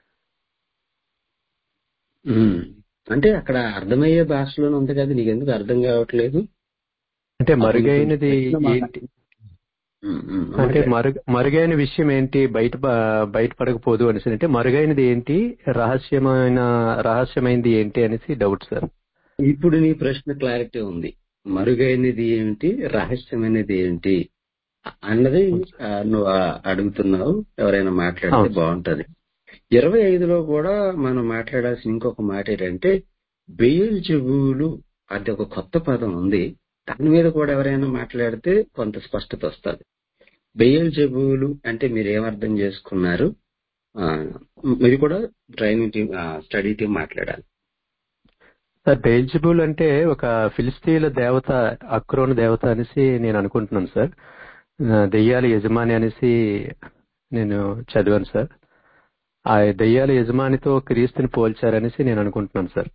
ఉమ్. అంటే అక్కడ అర్థమయ్యే భాషలోనే ఉంది కదా నీకు ఎందుకు అర్థం కావట్లేదు అంటే అతను కొంచెం మరుగైనది ప్రశ్న మాట- ఏంటి ఉమ్, ఉమ్, అంటే మాట్లాడు. మరుగ మరుగైన విషయం ఏంటి బయట ప- బయటపడకపోదు అనేసి అంటే మరుగైనది ఏంటి రహస్యమైన రహస్యమైనది ఏంటి అనేసి డౌట్ సార్ ఇప్పుడు నీ ప్రశ్న క్లారిటీ ఉంది మరుగైనది ఏమిటి రహస్యమైనది ఏంటి అన్నది ఆ, నువ్వు ఆ, అడుగుతున్నావు ఎవరైనా మాట్లాడితే అవును సార్. బాగుంటది ఇరవై ఐదులో కూడా మనం మాట్లాడాల్సిన ఇంకొక మాట ఏంటంటే బెయిల్ చెబులు అది ఒక కొత్త పదం ఉంది దాని మీద కూడా ఎవరైనా మాట్లాడితే కొంత స్పష్టత వస్తుంది బెయిల్ జబులు అంటే మీరు ఏమర్థం చేసుకున్నారు ఆ, మీరు కూడా ట్రైనింగ్ టీం స్టడీ టీం మాట్లాడాలి సార్ బెల్జిబుల్ అంటే ఒక ఫిలిస్తీన్ల దేవత అక్రోన్ దేవత అనేసి నేను అనుకుంటున్నాను సార్ ఆ, దెయ్యాల యజమాని అనేసి నేను చదివాను సార్ ఆ దెయ్యాల యజమానితో క్రీస్తుని పోల్చారనేసి నేను అనుకుంటున్నాను సార్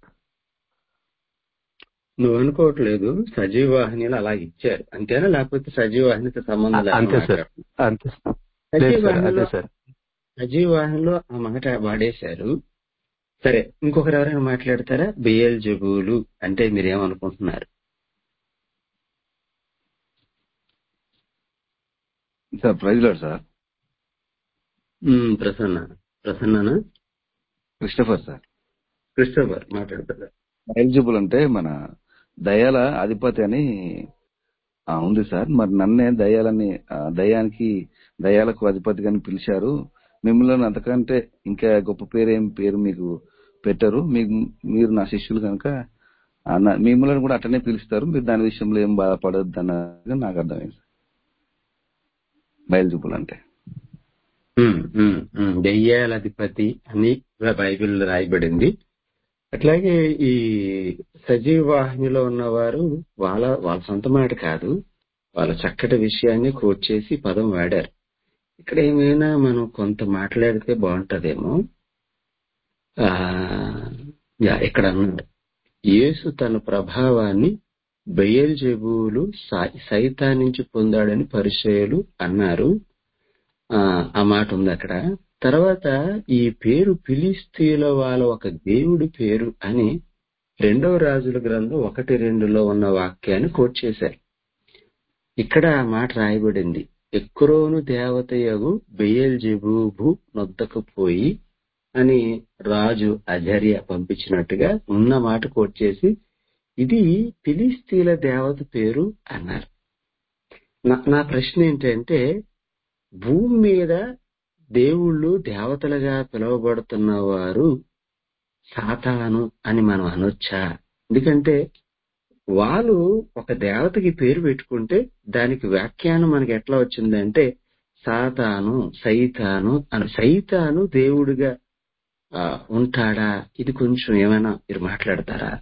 నువ్వు అనుకోవట్లేదు సజీవ వాహినిలు అలా ఇచ్చారు అంతేనా లేకపోతే సజీవ వాహినితో సంబంధం అ- లేకుండా అంతే సార్ మాట్లాడుతున్నావు అంతే లేదు సజీవ సార్ అదే వాహినిలో సార్ సజీవ వాహినిలో ఆ మాట వాడేశారు సరే ఇంకొకరు ఎవరైనా మాట్లాడతారా బిఎల్ జబులు అంటే మీరేమనుకుంటున్నారు సార్ ప్రైజ్ లాడ్ సార్ ఉమ్, ప్రసన్న ప్రసన్ననా క్రిస్టఫర్ సార్ క్రిస్టోఫర్ మాట్లాడతారా ఎలిజిబుల్ అంటే మన దయాల అధిపతి అని ఆ, ఉంది సార్ మరి నన్నే దయాలని ఆ, దయానికి దయాలకు అధిపతిగా అని పిలిచారు మిమ్మల్ని అంతకంటే ఇంకా గొప్ప పేరు ఏం పేరు మీకు పెట్టరు మీకు మీరు నా శిష్యులు కనుక ఆ, నా- మిమ్మల్ని కూడా అట్టనే పిలుస్తారు మీరు దాని విషయంలో ఏం బాధపడద్దు అన్నది నాకు అర్థమైంది సార్ బయలుజుబుల్ అంటే ఉమ్, ఉమ్, ఉమ్, దెయ్యాల అధిపతి అని బైబిల్ రాయబడింది అట్లాగే ఈ సజీవ వాహినిలో ఉన్నవారు వాళ్ళ వాళ్ళ సొంత మాట కాదు వాళ్ళ చక్కటి విషయాన్ని కోట్ చేసి పదం వాడారు ఇక్కడ ఏమైనా మనం కొంత మాట్లాడితే బాగుంటదేమో ఆ యా, ఇక్కడ అన్నాడు యేసు తన ప్రభావాన్ని బయల్జెబూలు సైతా నుంచి పొందాడని పరిచయులు అన్నారు ఆ ఆ మాట ఉంది అక్కడ తర్వాత ఈ పేరు ఫిలిస్తీన్ల వాళ్ళ ఒక దేవుడి పేరు అని రెండవ రాజుల గ్రంథం ఒకటి రెండులో ఉన్న వాక్యాన్ని కోట్ చేశారు ఇక్కడ ఆ మాట రాయబడింది ఎక్రోను దేవతయగు బెయల్ జబూబు నొద్దకు పోయి అని రాజు అజర్య పంపించినట్టుగా ఉన్న మాట కోట్ చేసి ఇది ఫిలిస్తీన్ల దేవత పేరు అన్నారు నా నా ప్రశ్న ఏంటంటే భూమి మీద దేవుళ్ళు దేవతలుగా పిలువబడుతున్న వారు సాతాను అని మనం అనొచ్చా ఎందుకంటే వాళ్ళు ఒక దేవతకి పేరు పెట్టుకుంటే దానికి వ్యాఖ్యానం మనకి ఎట్లా వచ్చిందంటే సాతాను సైతాను అని సైతాను దేవుడిగా ఆ, ఉంటాడా ఇది కొంచెం ఏమైనా మీరు మాట్లాడతారా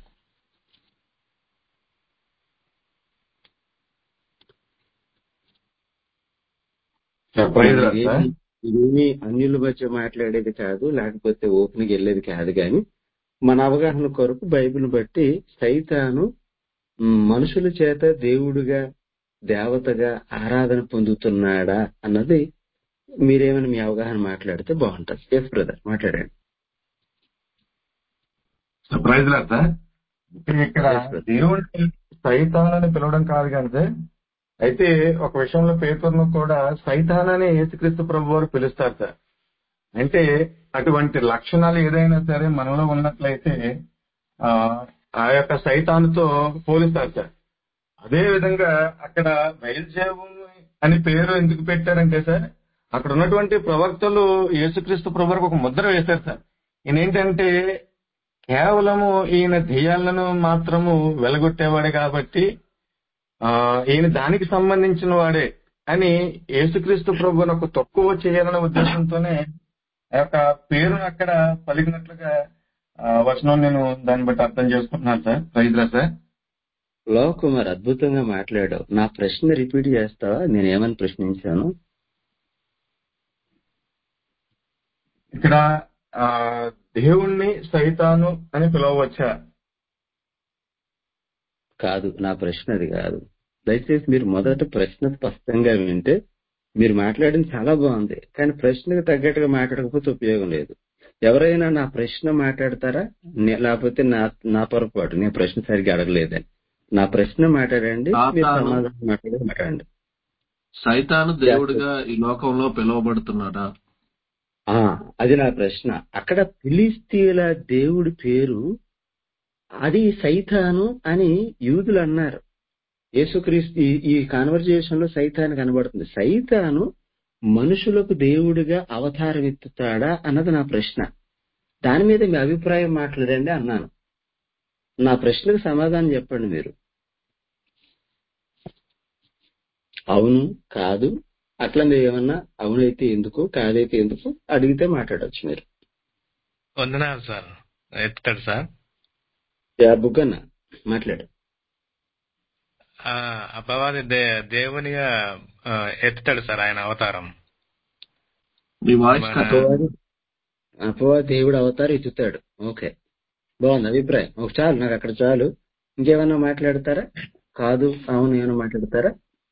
ప్రైజ్ మనం రాదు సార్ ఇదేమి ఇదేమి అన్యుల మధ్య మాట్లాడేది కాదు లేకపోతే ఓపెన్ గా వెళ్ళేది కాదు కానీ మన అవగాహన కొరకు బైబిల్ బట్టి సైతాను మ్, మనుషుల చేత దేవుడిగా దేవతగా ఆరాధన పొందుతున్నాడా అన్నది మీరేమైనా మీ అవగాహన మాట్లాడితే బాగుంటుంది ఎస్ బ్రదర్ మాట్లాడండి ప్రైజ్ రాదు సార్ ఇక్కడ Yes, brother. దేవుడిని సైతానని పిలవడం కాదు కానీ సార్ అయితే ఒక విషయంలో పేపర్ను కూడా సైతానని యేసుక్రీస్తు ప్రభు వారు పిలుస్తారు సార్ అంటే అటువంటి లక్షణాలు ఏదైనా సరే మనలో ఉన్నట్లయితే ఆ ఆ యొక్క సైతానుతో పోలుస్తారు సార్ అదే విధంగా అక్కడ బయలుజేవు అని పేరు ఎందుకు పెట్టారంటే సార్ అక్కడ ఉన్నటువంటి ప్రవక్తలు యేసుక్రీస్తు ప్రభు వారికి ఒక ముద్ర వేశారు సార్ ఈయన ఏంటంటే కేవలము ఈయన దెయ్యాలను మాత్రము వెలగొట్టేవాడే కాబట్టి ఆ ఈయన దానికి సంబంధించిన వాడే అని యేసుక్రీస్తు ప్రభుని ఒక తక్కువ చేయాలనే ఉద్దేశంతోనే ఆ యొక్క పేరును అక్కడ పలికినట్లుగా ఆ, వచనం నేను దాన్ని బట్టి అర్థం చేసుకుంటున్నాను సార్ ప్రైజ్లా సార్ లోక కుమార్ అద్భుతంగా మాట్లాడావు నా ప్రశ్న రిపీట్ చేస్తావా నేను ఏమని ప్రశ్నించాను ఇక్కడ ఆ దేవుణ్ణి సైతాను అని పిలవచ్చా కాదు నా ప్రశ్న అది కాదు దయచేసి మీరు మొదట ప్రశ్న స్పష్టంగా వింటే మీరు మాట్లాడింది చాలా బాగుంది కానీ ప్రశ్నకు తగ్గట్టుగా మాట్లాడకపోతే ఉపయోగం లేదు ఎవరైనా నా ప్రశ్న మాట్లాడతారా నే- లేకపోతే నా నా పొరపాటు నేను ప్రశ్న సరిగ్గా అడగలేదని నా ప్రశ్న మాట్లాడండి మీరు సాతాను సమాధానం మాట్లాడి మాట్లాడండి సైతాను దేవుడిగా ఈ లోకంలో పిలువబడుతున్నాడా ఆ, అది నా ప్రశ్న అక్కడ ఫిలిస్తీన్ల దేవుడి పేరు అది సైతాను అని యూదులు అన్నారు యేసుక్రీస్తు ఈ ఈ కాన్వర్జేషన్ లో సైతాను కనబడుతుంది సైతాను మనుషులకు దేవుడిగా అవతారం ఎత్తుతాడా అన్నది నా ప్రశ్న దాని మీద మీ అభిప్రాయం మాట్లాడండి అన్నాను నా ప్రశ్నకు సమాధానం చెప్పండి మీరు అవును కాదు అట్లా మీరు ఏమన్నా అవునైతే ఎందుకు కాదైతే ఎందుకు అడిగితే మాట్లాడొచ్చు మీరు వందనాలు సార్ ఎత్తుతాడు సార్ యా బుగ్గన్న మాట్లాడు ఆ అపవాది దే- దేవునిగా ఆ, ఎత్తుతాడు సార్ ఆయన అవతారం మీ వాయిస్ మన కట్ అపవాది అపవాది దేవుడు అవతారం ఎత్తుతాడు ఓకే బాగుంది అభిప్రాయం ఒక చాలు నాకు అక్కడ చాలు ఇంకేమన్నా మాట్లాడతారా కాదు అవును ఏమైనా మాట్లాడతారా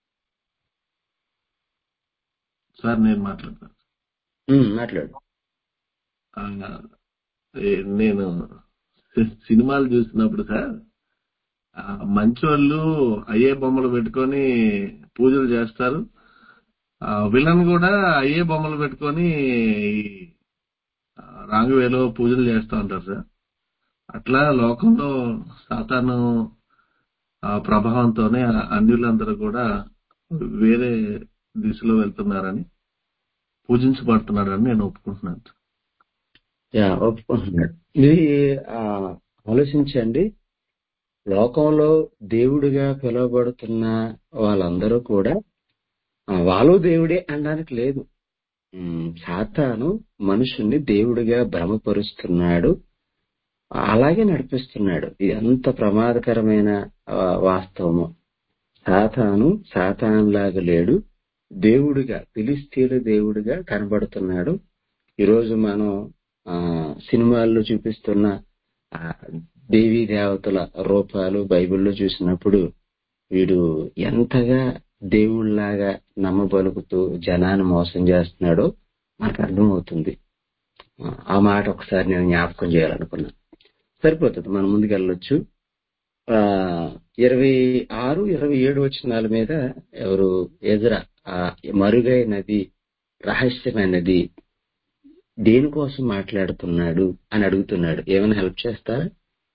సార్ నేను మాట్లాడతాను ఉమ్, మాట్లాడు ఆ, ఏ- నేను సి- సినిమాలు చూసినప్పుడు సార్ ఆ, మంచోళ్ళు అయ్యే బొమ్మలు పెట్టుకొని పూజలు చేస్తారు ఆ, విలన్ కూడా అయ్యే బొమ్మలు పెట్టుకొని ఈ, ఆ, రాంగ్ వేలో పూజలు చేస్తూ ఉంటారు సార్ అట్లా లోకంలో సాతాను ఆ ప్రభావంతోనే అన్యులందరూ కూడా వేరే దిశలో వెళ్తున్నారని పూజించబడుతున్నారని నేను ఒప్పుకుంటున్నాను యా ఒప్పుకుంటున్నాడు ఇది ఆ, ఆలోచించండి లోకంలో దేవుడిగా పిలువబడుతున్న వాళ్ళందరూ కూడా ఆ, వాళ్ళు దేవుడే అనడానికి లేదు ఉమ్, సాతాను మనుషుల్ని దేవుడిగా భ్రమపరుస్తున్నాడు అలాగే నడిపిస్తున్నాడు ఇది ఎంత ప్రమాదకరమైన ఆ, వాస్తవము సాతాను సాతానులాగా లేడు దేవుడిగా ఫిలిస్తీన్ల దేవుడిగా కనబడుతున్నాడు ఈరోజు మనం ఆ సినిమాల్లో చూపిస్తున్న ఆ దేవీ దేవతల రూపాలు బైబిల్లో చూసినప్పుడు వీడు ఎంతగా దేవుళ్లాగా నమ్మబలుకుతూ జనాన్ని మోసం చేస్తున్నాడో మనకు అర్థమవుతుంది ఆ, ఆ మాట ఒకసారి నేను జ్ఞాపకం చేయాలనుకున్నా సరిపోతుంది మనం ముందుకు వెళ్ళొచ్చు ఆ ఇరవై ఆరు ఇరవై ఏడు వచనాల మీద ఎవరు ఎదుర ఆ మరుగైనది రహస్యమైనది దేనికోసం మాట్లాడుతున్నాడు అని అడుగుతున్నాడు ఏమైనా హెల్ప్ చేస్తారా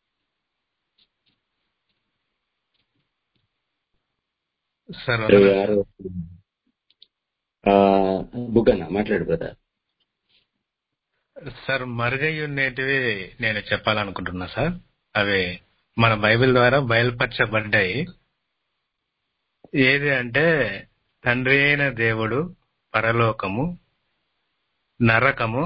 సార్ ఇరవై వందనాలు ఆరు ఆ, బుగ్గన్న మాట్లాడు కదా సార్ మరుగై ఉండేటివి నేను చెప్పాలనుకుంటున్నా సార్ అవి మన బైబిల్ ద్వారా బయలుపరచబడ్డాయి ఏది అంటే తండ్రి అయిన దేవుడు పరలోకము నరకము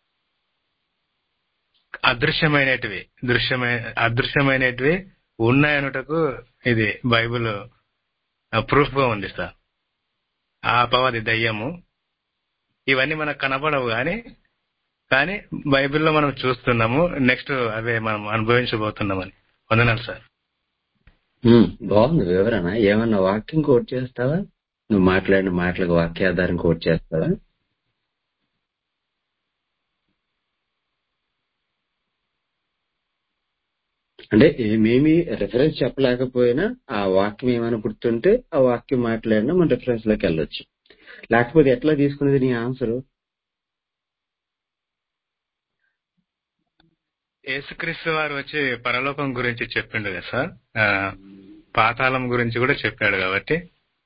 అదృశ్యమైనటివి దృశ్యమైన అదృశ్యమైనటివి ఉన్నాయనుటకు ఇది బైబిల్ ప్రూఫ్ గా ఉంది సార్ ఆ అపవాది దయ్యము ఇవన్నీ మనకు కనపడవు కానీ కానీ బైబిల్లో మనం చూస్తున్నాము నెక్స్ట్ అవే మనం అనుభవించబోతున్నామని వందనాలు సార్ ఉమ్, బాగుంది వివరణ ఏమన్నా వాక్యం కోట్ చేస్తావా నువ్వు మాట్లాడిన మాటలకు వాక్యాధారం కోట్ చేస్తావా అంటే మేమీ రెఫరెన్స్ చెప్పలేకపోయినా ఆ వాక్యం ఏమైనా గుర్తుంటే ఆ వాక్యం మాట్లాడినా మన రెఫరెన్స్ లోకి వెళ్ళొచ్చు లేకపోతే ఎట్లా తీసుకునేది నీ ఆన్సర్ యేసుక్రీస్తు వారు వచ్చి పరలోకం గురించి చెప్పిండు కదా సార్ ఆ, పాతాళం గురించి కూడా చెప్పాడు కాబట్టి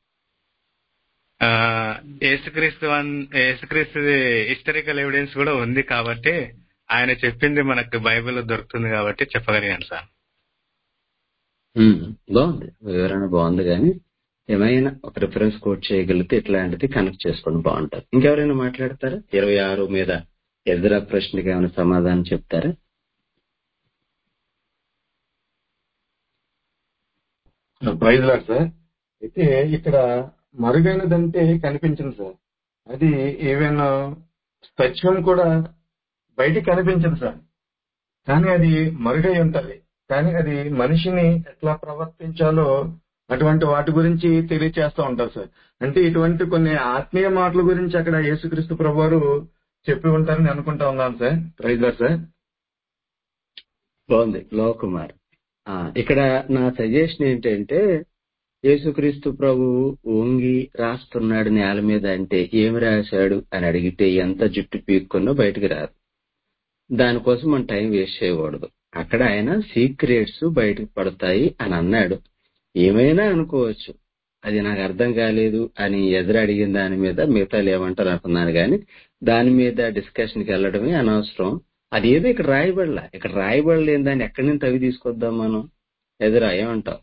ఆ, యేసుక్రీస్తు వన్- యేసుక్రీస్తు హిస్టరికల్ ఎవిడెన్స్ కూడా ఉంది కాబట్టి ఆయన చెప్పింది మనకు బైబిల్లో దొరుకుతుంది కాబట్టి చెప్పగలిగాను సార్ ఉమ్, బాగుంది వివరణ బాగుంది కానీ ఏమైనా ఒక రిఫరెన్స్ కోట్ చేయగలిగితే ఇట్లాంటిది కనెక్ట్ చేసుకొని బాగుంటుంది ఇంకెవరైనా మాట్లాడతారా ఇరవై ఆరు మీద ఎదురా ప్రశ్నకి ఏమైనా సమాధానం చెప్తారా ప్రైజ్ లాడ్ సార్ అయితే ఇక్కడ మరుగైనదంటే కనిపించింది సార్ అది ఈవెన్ సత్యం కూడా బయటికి కనిపించదు సార్ కానీ అది మరుగై ఉంటది కానీ అది మనిషిని ఎట్లా ప్రవర్తించాలో అటువంటి వాటి గురించి తెలియచేస్తూ ఉంటారు సార్ అంటే ఇటువంటి కొన్ని ఆత్మీయ మాటల గురించి అక్కడ యేసుక్రీస్తు ప్రభు వారు చెప్పి ఉంటారని అనుకుంటా ఉన్నాను సార్ ప్రైజ్ లాడ్ సార్ బాగుంది లోవ్ కుమార్ ఆ, ఇక్కడ నా సజెషన్ ఏంటంటే యేసుక్రీస్తు ప్రభు వంగి రాస్తున్నాడు నేల మీద అంటే ఏమి రాశాడు అని అడిగితే ఎంత జుట్టు పీక్కున్నా బయటికి రాదు దానికోసం మనం టైం వేస్ట్ చేయకూడదు అక్కడ ఆయన సీక్రెట్స్ బయటకు పడతాయి అని అన్నాడు ఏమైనా అనుకోవచ్చు అది నాకు అర్థం కాలేదు అని ఎదురు అడిగిన దాని మీద మిగతాలు ఏమంటారు అనుకున్నాను కానీ దాని మీద డిస్కషన్కి వెళ్ళడమే అనవసరం అది ఏదో ఇక్కడ రాయబడలా ఇక్కడ రాయబడలేని దాన్ని ఎక్కడి నుంచి తవ్వి తీసుకొద్దాం మనం ఎదురా ఏమంటావు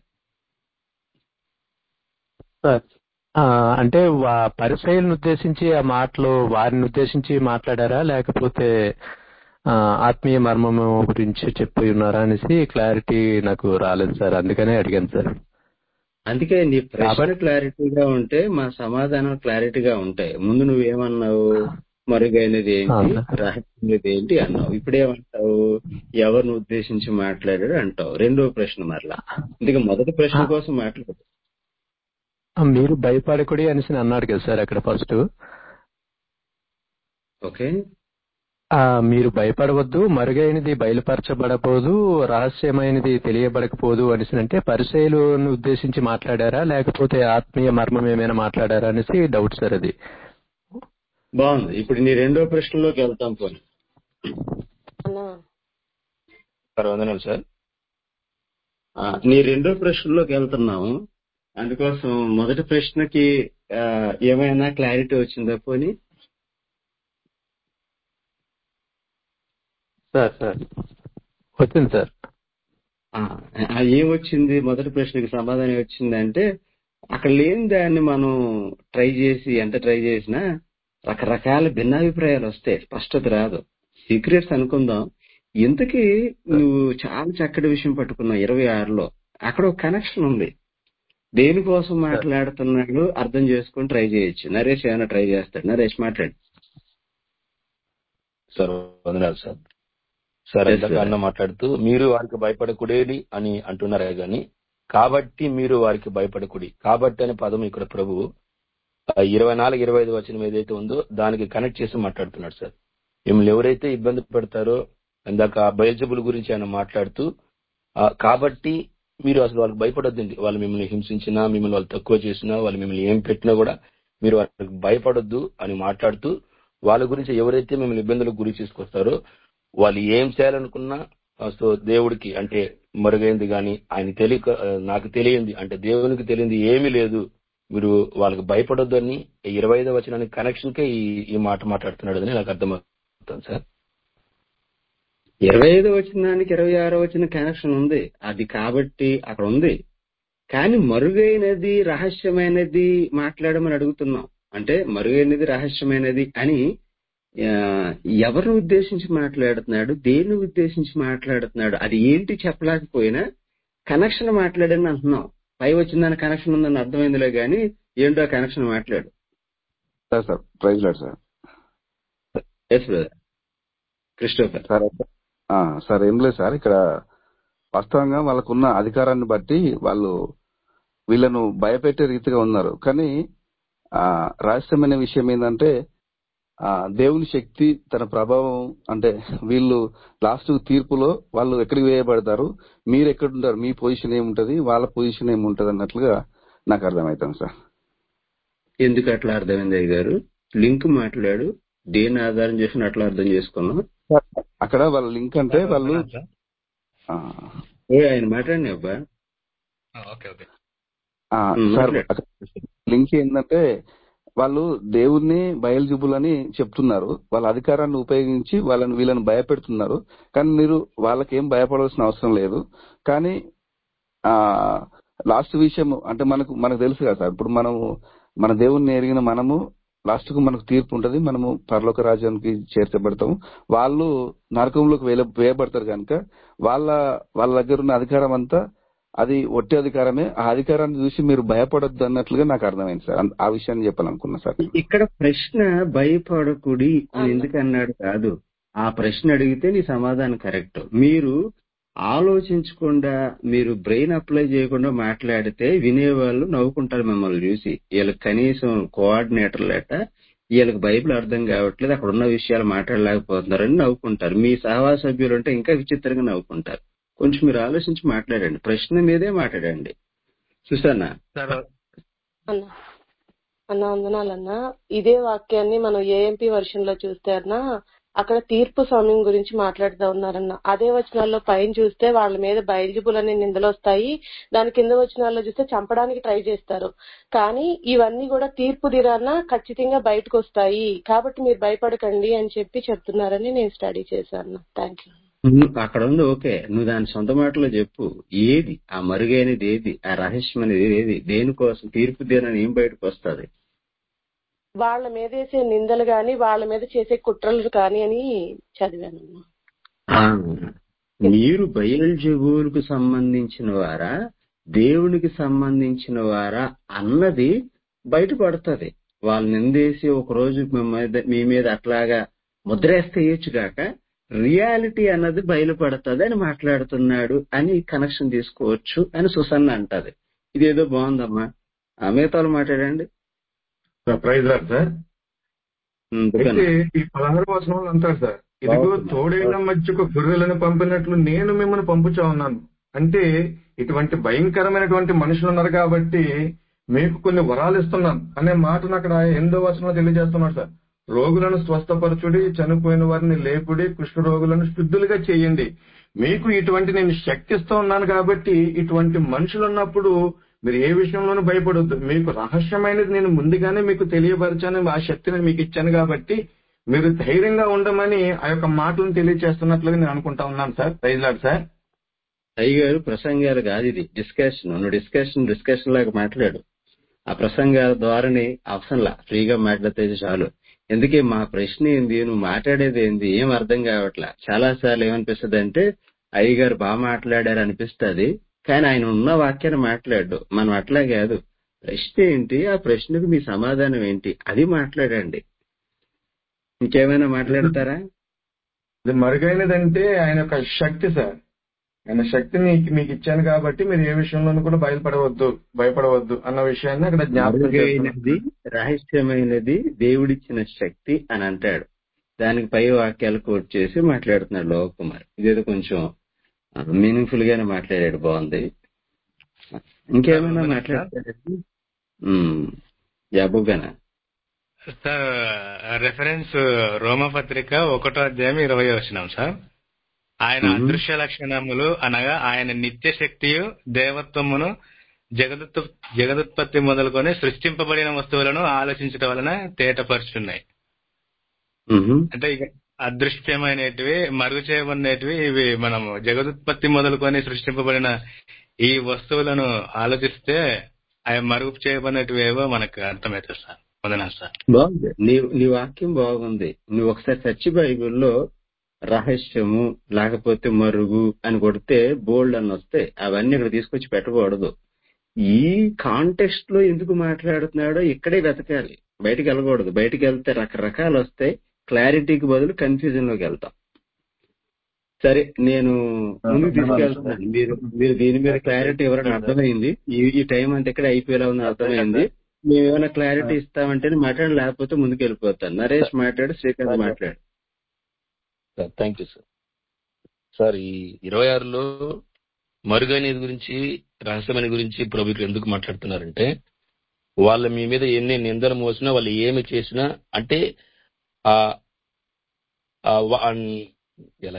సార్ ఆ, అంటే వా- పరిసయులను ఉద్దేశించి ఆ మాటలు వారిని ఉద్దేశించి మాట్లాడారా లేకపోతే ఆ, ఆత్మీయ మర్మము గురించి చెప్పి ఉన్నారా అనేసి క్లారిటీ నాకు రాలేదు సార్ అందుకనే అడిగాను సార్ అందుకే నీ ప్రశ్న కాబట్టి క్లారిటీగా ఉంటే మా సమాధానం క్లారిటీగా ఉంటాయి ముందు నువ్వేమన్నావు మరుగైనది ఆ, ఏంటి సార్. రహస్యమైనది ఏంటి అన్నావు ఇప్పుడేమంటావు ఎవరిని ఉద్దేశించి మాట్లాడాడు అంటావు రెండో ప్రశ్న మరలా అందుకే మొదటి ప్రశ్న ఆ, కోసం మాట్లాడు మీరు భయపడకుడి అనేసి అన్నాడు కదా సార్ అక్కడ ఫస్ట్ ఓకే ఆ, మీరు భయపడవద్దు మరుగైనది బయలుపరచబడపోదు రహస్యమైనది తెలియబడకపోదు అనేసి అంటే పరిచయలను ఉద్దేశించి మాట్లాడారా లేకపోతే ఆత్మీయ మర్మం ఏమైనా మాట్లాడారా అనేసి డౌట్ సార్ అది బాగుంది ఇప్పుడు నీ రెండో ప్రశ్నలోకి వెళ్తాం పోనీ అన్నా సార్ వందనాలు సార్ ఆ, నీ రెండో ప్రశ్నలోకి వెళ్తున్నాము అందుకోసం మొదటి ప్రశ్నకి ఆ, ఏమైనా క్లారిటీ వచ్చిందా పోనీ సార్ సార్ వచ్చింది సార్ ఆ, ఆ, ఏమొచ్చింది మొదటి ప్రశ్నకి సమాధానం వచ్చింది అంటే అక్కడ లేని దాన్ని మనం ట్రై చేసి ఎంత ట్రై చేసినా రకరకాల భిన్నాభిప్రాయాలు వస్తాయి స్పష్టత రాదు సీక్రెట్స్ అనుకుందాం ఇంతకీ నువ్వు చాలా చక్కటి విషయం పట్టుకున్నావు ఇరవై ఆరులో అక్కడ ఒక కనెక్షన్ ఉంది దేనికోసం సార్ మాట్లాడుతున్నాడు అర్థం చేసుకొని ట్రై చేయొచ్చు నరేష్ ఏమైనా ట్రై చేస్తాడు నరేష్ మాట్లాడు సార్ వందనాలు సార్ సార్ ఎస్ ఇందాక అన్న మాట్లాడుతూ మీరు వారికి భయపడకూడేది అని అంటున్నారే గాని కాబట్టి మీరు వారికి భయపడకుడి కాబట్టి అనే పదం ఇక్కడ ప్రభు ఆ ఇరవై నాలుగు ఇరవై ఐదు వచనం ఏదైతే ఉందో దానికి కనెక్ట్ చేసి మాట్లాడుతున్నాడు సార్ మిమ్మల్ని ఎవరైతే ఇబ్బంది పెడతారో ఇందాక బయల్జబుల్ గురించి ఆయన మాట్లాడుతూ ఆ, కాబట్టి మీరు అసలు వాళ్ళకి భయపడొద్దండి వాళ్ళు మిమ్మల్ని హింసించినా మిమ్మల్ని వాళ్ళు తక్కువ చేసినా వాళ్ళు మిమ్మల్ని ఏం పెట్టినా కూడా మీరు వాళ్ళకి భయపడొద్దు అని మాట్లాడుతూ వాళ్ళ గురించి ఎవరైతే మిమ్మల్ని ఇబ్బందులకు గురి తీసుకొస్తారో వాళ్ళు ఏం చేయాలనుకున్నా ఆ, సో దేవుడికి అంటే మరుగైంది గాని ఆయన తెలియక ఆ, నాకు తెలియంది అంటే దేవునికి తెలియంది ఏమీ లేదు మీరు వాళ్ళకి భయపడొద్దు అని ఇరవై ఐదో వచనానికి కనెక్షన్ కే ఈ ఈ మాట మాట్లాడుతున్నాడు అని నాకు అర్థమవుతుంది సార్ ఇరవై ఐదు వచ్చినానికి ఇరవై ఆరో వచ్చిన కనెక్షన్ ఉంది అది కాబట్టి అక్కడ ఉంది కానీ మరుగైనది రహస్యమైనది మాట్లాడమని అడుగుతున్నాం అంటే మరుగైనది రహస్యమైనది అని ఆ, ఎవరిని ఉద్దేశించి మాట్లాడుతున్నాడు దేన్ని ఉద్దేశించి మాట్లాడుతున్నాడు అది ఏంటి చెప్పలేకపోయినా కనెక్షన్ మాట్లాడని అంటున్నాం పై వచ్చిందని కనెక్షన్ ఉందని అర్థమైందిలే గాని ఏంటో కనెక్షన్ మాట్లాడు sir sir praise lord sir yes brother Christopher sir ఆ, సార్ ఏం లేదు సార్ ఇక్కడ వాస్తవంగా వాళ్ళకున్న అధికారాన్ని బట్టి వాళ్ళు వీళ్ళను భయపెట్టే రీతిగా ఉన్నారు కానీ ఆ రహస్యమైన విషయం ఏంటంటే ఆ దేవుని శక్తి తన ప్రభావం అంటే వీళ్ళు లాస్ట్ తీర్పులో వాళ్ళు ఎక్కడికి వేయబడతారు మీరు ఎక్కడుంటారు మీ పొజిషన్ ఏముంటది వాళ్ళ పొజిషన్ ఏముంటది అన్నట్లుగా నాకు అర్థమవుతుంది సార్ ఎందుకు అట్లా అర్థమైంది అయ్య గారు లింక్ మాట్లాడు దేని ఆధారం చేసుకుని అట్లా అర్థం చేసుకున్నాం అక్కడ వాళ్ళ లింక్ అంటే సార్ వాళ్ళు వందనాలు సార్ ఆ, ఏ ఆయన మాట్లాడిన అబ్బా ఆ, ఓకే ఓకే ఆ, ఉమ్, సార్ మాట్లాడు అక్కడ లింక్ ఏంటంటే వాళ్ళు దేవుణ్ణి బయలుజుబులని చెప్తున్నారు వాళ్ళ అధికారాన్ని ఉపయోగించి వాళ్ళని వీళ్ళని భయపెడుతున్నారు కానీ మీరు వాళ్ళకి ఏం భయపడాల్సిన అవసరం లేదు కానీ ఆ లాస్ట్ విషయం అంటే మనకు మనకు తెలుసు కదా సార్ ఇప్పుడు మనము మన దేవుణ్ణి ఎరిగిన మనము లాస్ట్ కు మనకు తీర్పు ఉంటది మనము పరలోక రాజ్యానికి చేర్చబడతాము వాళ్ళు నరకంలోకి వేల వేయబడతారు కనుక వాళ్ళ వాళ్ళ దగ్గర ఉన్న అధికారం అంతా అది ఒట్టి అధికారమే ఆ అధికారాన్ని చూసి మీరు భయపడొద్దు అన్నట్లుగా నాకు అర్థమైంది సార్ అంత- ఆ విషయాన్ని చెప్పాలనుకున్నా సార్ నేను. ఇక్కడ ప్రశ్న భయపడకుడి అని ఎందుకు అన్నాడు కాదు ఆ ప్రశ్న అడిగితే నీ సమాధానం కరెక్ట్ మీరు ఆలోచించకుండా మీరు బ్రెయిన్ అప్లై చేయకుండా మాట్లాడితే వినేవాళ్ళు నవ్వుకుంటారు మిమ్మల్ని చూసి వీళ్ళకి కనీసం కోఆర్డినేటర్ లేట వీళ్ళకి బైబిల్ అర్థం కావట్లేదు అక్కడ ఉన్న విషయాలు మాట్లాడలేకపోతున్నారని నవ్వుకుంటారు మీ సహవాస సభ్యులు ఉంటే ఇంకా విచిత్రంగా నవ్వుకుంటారు కొంచెం మీరు ఆలోచించి మాట్లాడండి ప్రశ్న మీదే మాట్లాడండి సుసన్నా సార్ అన్న అన్న వందనాలన్న ఇదే వాక్యాన్ని మనం ఏఎంపీ వర్షన్ లో చూస్తే అన్న అక్కడ తీర్పు సమయం గురించి మాట్లాడుతూ ఉన్నారన్న అదే వచనాల్లో పైన చూస్తే వాళ్ళ మీద బయలుజుబులు అనే నిందలు వస్తాయి దాని కింద వచనాల్లో చూస్తే చంపడానికి ట్రై చేస్తారు కానీ ఇవన్నీ కూడా తీర్పు దిరాన ఖచ్చితంగా బయటకు వస్తాయి కాబట్టి మీరు భయపడకండి అని చెప్పి చెప్తున్నారని నేను స్టడీ చేశాను థ్యాంక్ యూ నువ్వు అక్కడ ఉంది ఓకే నువ్వు దాని సొంత మాటలో చెప్పు ఏది ఆ మరుగైనది ఏది ఆ రహస్యం అనేది ఏది దేనికోసం తీర్పు దేనని ఏం బయటకు వస్తుంది వాళ్ళ మీద వేసే నిందలు గాని వాళ్ళ మీద చేసే కుట్రలు కానీ అని చదివాను మీరు బయల్జబూలకు సంబంధించిన వారా దేవునికి సంబంధించిన వారా అన్నది బయటపడుతుంది వాళ్ళు నిందేసి ఒక రోజు మీ మీద మీ మీద అట్లాగా ముద్రేస్తే వేయచ్చు కాక రియాలిటీ అన్నది బయలుపడుతుంది అని మాట్లాడుతున్నాడు అని కనెక్షన్ తీసుకోవచ్చు అని సుసన్న అంటది ఇదేదో బాగుందమ్మా ఆ మిగతాలు మాట్లాడండి ప్రైజ్ లాడ్ సార్ ఉమ్, అయితే దుకాణం. ఈ పదహారు వచనంలో అంటారు సార్ ఇదిగో బాగుంది. తోడైన మధ్యకు గొర్రెలను పంపినట్లు నేను మిమ్మల్ని పంపుచా ఉన్నాను అంటే ఇటువంటి భయంకరమైనటువంటి మనుషులు ఉన్నారు కాబట్టి మీకు కొన్ని వరాలు ఇస్తున్నాను అనే మాటను అక్కడ ఎందో వచనంలో తెలియజేస్తున్నాడు సార్ రోగులను స్వస్థపరచుడి చనిపోయిన వారిని లేపుడి కుష్ఠ రోగులను శుద్ధులుగా చేయండి మీకు ఇటువంటి నేను శక్తి ఇస్తూ ఉన్నాను కాబట్టి ఇటువంటి మనుషులు ఉన్నప్పుడు మీరు ఏ విషయంలోనూ భయపడొద్దు మీకు రహస్యమైనది నేను ముందుగానే మీకు తెలియపరిచాను ఆ శక్తిని మీకు ఇచ్చాను కాబట్టి మీరు ధైర్యంగా ఉండమని ఆ యొక్క మాటలను తెలియజేస్తున్నట్లుగా నేను అనుకుంటా ఉన్నాను సార్ ప్రైజ్లాడ్ సార్ అయ్యగారు ప్రసంగాలు కాదు ఇది డిస్కషన్ నువ్వు డిస్కషన్ డిస్కషన్ లాగా మాట్లాడు ఆ ప్రసంగాల ద్వారానే అవసరంలా ఫ్రీగా మాట్లాడితే చాలు ఎందుకే మా ప్రశ్న ఏంది నువ్వు మాట్లాడేది ఏంది ఏం అర్థం కావట్లా చాలా సార్లు ఏమనిపిస్తుంది అంటే అయ్యగారు బాగా మాట్లాడారు అనిపిస్తుంది కానీ ఆయన ఉన్న వాక్యాన్ని మాట్లాడు మనం అట్లా కాదు ప్రశ్న ఏంటి ఆ ప్రశ్నకు మీ సమాధానం ఏంటి అది మాట్లాడండి ఇంకేమైనా మాట్లాడతారా ఇది మరుగైనదంటే ఆయన యొక్క శక్తి సార్ ఆయన శక్తిని మీకు ఇచ్చాను కాబట్టి మీరు ఏ విషయంలోనూ కూడా బయలుపడవద్దు భయపడవద్దు అన్న విషయాన్ని అక్కడ జ్ఞాపకం మరుగైనది చేస్తున్నారు రహస్యమైనది దేవుడిచ్చిన శక్తి అని అంటాడు దానికి పై వాక్యాలు కోట్ చేసి మాట్లాడుతున్నాడు లోకుమార్ ఇదేదో కొంచెం మీనింగ్ఫుల్ గానే మాట్లాడాడు బాగుంది ఇంకేమైనా సార్ మాట్లాడతారండి జాబుగానా సార్ రెఫరెన్స్ రోమపత్రిక ఒకటో అధ్యాయం ఇరవై వచ్చినాం సార్ ఆయన మ్మ్. అదృశ్య లక్షణములు అనగా ఆయన నిత్య శక్తియు దేవత్వమును జగదుత్ జగదుత్పత్తి మొదలుకొని సృష్టింపబడిన వస్తువులను ఆలోచించడం వలన తేటపరుచున్నాయి మ్మ్. అంటే ఇక అదృశ్యమైనటివి మరుగు చేయబడినటివి ఇవి మనము జగదుత్పత్తి మొదలుకొని సృష్టింపబడిన ఈ వస్తువులను ఆలోచిస్తే అవి మరుగు చేయబడినటివి ఏవో మనకు అర్థమవుతుంది సార్ వదనా సార్ బాగుంది నీ నీ వాక్యం బాగుంది నువ్వు ఒకసారి సచ్చి బైబిల్లో రహస్యము లేకపోతే మరుగు అని కొడితే బోల్డ్ అని వస్తే అవన్నీ ఇక్కడ తీసుకొచ్చి పెట్టకూడదు ఈ కాంటెక్స్ట్ లో ఎందుకు మాట్లాడుతున్నాడో ఇక్కడే వెతకాలి బయటికి వెళ్ళకూడదు బయటికి వెళ్తే రకరకాలు వస్తాయి క్లారిటీకి బదులు కన్ఫ్యూజన్ లోకి వెళ్తాం సరే నేను ముందుకు తీసుకెళ్తున్నాను మీరు మీరు దీని మీద క్లారిటీ ఎవరైనా అర్థమైంది ఈ ఈ టైం అంతా ఇక్కడ అయిపోయేలా ఉంది అర్థమైంది మేము ఏమైనా క్లారిటీ ఇస్తామంటే మాట్లాడి లేకపోతే ముందుకు వెళ్ళిపోతాను నరేష్ మాట్లాడు శ్రీకాంత్ మాట్లాడు sir thank you sir sir ఈ ఇరవై ఆరులో మరుగైనది గురించి రహస్యమైన గురించి ప్రభుత్వం ఎందుకు మాట్లాడుతున్నారంటే వాళ్ళ మీ మీద ఎన్ని నిందలు మోసినా వాళ్ళు ఏమి చేసినా అంటే ఆ ఆ వా- అన్- ఎలా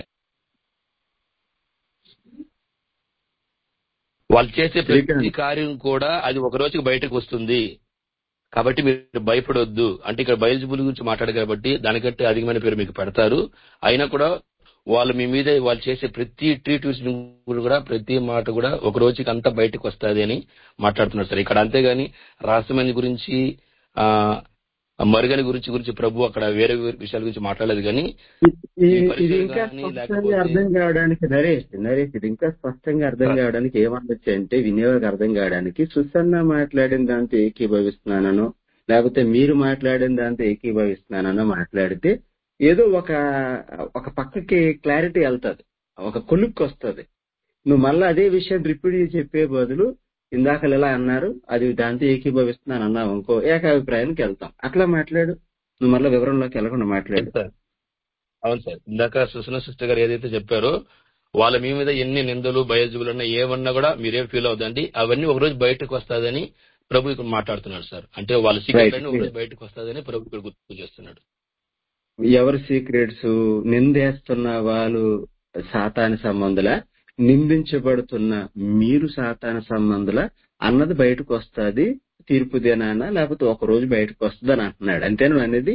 వాళ్ళు చేసే ప్రతి శ్రీకాంత్ కార్యం కూడా అది ఒక రోజుకి బయటకు వస్తుంది కాబట్టి మీరు భయపడొద్దు అంటే ఇక్కడ బయలుజుబుల గురించి మాట్లాడారు కాబట్టి దానికంటే అధికమైన పేరు మీకు పెడతారు అయినా కూడా వాళ్ళు మీ మీద వాళ్ళు చేసే ప్రతి ట్రీట్మెంట్ కూడా ప్రతి మాట కూడా ఒక రోజుకి అంతా బయటకు వస్తుంది అని మాట్లాడుతున్నారు సార్ ఇక్కడ అంతేగాని రహస్యమైన గురించి ఆ ఆ మరుగని గురించి గురించి ప్రభు అక్కడ వేరే వేరే విషయాల గురించి మాట్లాడలేదు కానీ ఈ- ఈ ఇది పరిచయం ఇంకా కానీ స్పష్టంగా లేకపోతే అర్థం కావడానికి నరేష్ నరేష్ ఇది ఇంకా స్పష్టంగా అర్థం కావడానికి ఏమనొచ్చు అంటే వినియోగ అర్థం కావడానికి సుసన్న మాట్లాడిన దాంతో ఏకీభవిస్తున్నానో లేకపోతే మీరు మాట్లాడిన దాంతో ఏకీభవిస్తున్నానో మాట్లాడితే ఏదో ఒక ఒక పక్కకి క్లారిటీ వెళ్తది ఒక కొలుక్కి వస్తది నువ్వు మళ్ళీ అదే విషయం రిపీట్ చేసి చెప్పే బదులు ఇందాక ఇలా అన్నారు అది దాంతో ఏకీభవిస్తున్నాను అన్నావు ఇంకో ఏకాభిప్రాయానికి వెళ్తాం అట్లా మాట్లాడు నువ్వు మళ్ళీ వివరంలోకి వెళ్ళకుండా మాట్లాడు సార్ అవును సార్ ఇందాక సుసన సిస్టర్ గారు ఏదైతే చెప్పారో వాళ్ళ మీ మీద ఎన్ని నిందలు బయజుగులు ఉన్నా ఏమన్నా కూడా మీరేం ఫీల్ అవుదండి అవన్నీ ఒక రోజు బయటకు వస్తాదని ప్రభు ఇక్కడ మాట్లాడుతున్నాడు సార్ అంటే వాళ్ళ సీక్రెట్ అన్ని ఒక రోజు బయటకు వస్తాదని ప్రభు ఇక్కడ గుర్తు చేస్తున్నాడు ఎవరి సీక్రెట్స్ నిందేస్తున్న వాళ్ళు సాతాన సంబంధుల నిందించబడుతున్న మీరు సాతాన సంబంధుల అన్నది బయటకు వస్తుంది తీర్పు దినాన లేకపోతే ఒక రోజు బయటకు వస్తుంది అని అంటున్నాడు అంతేనా అనేది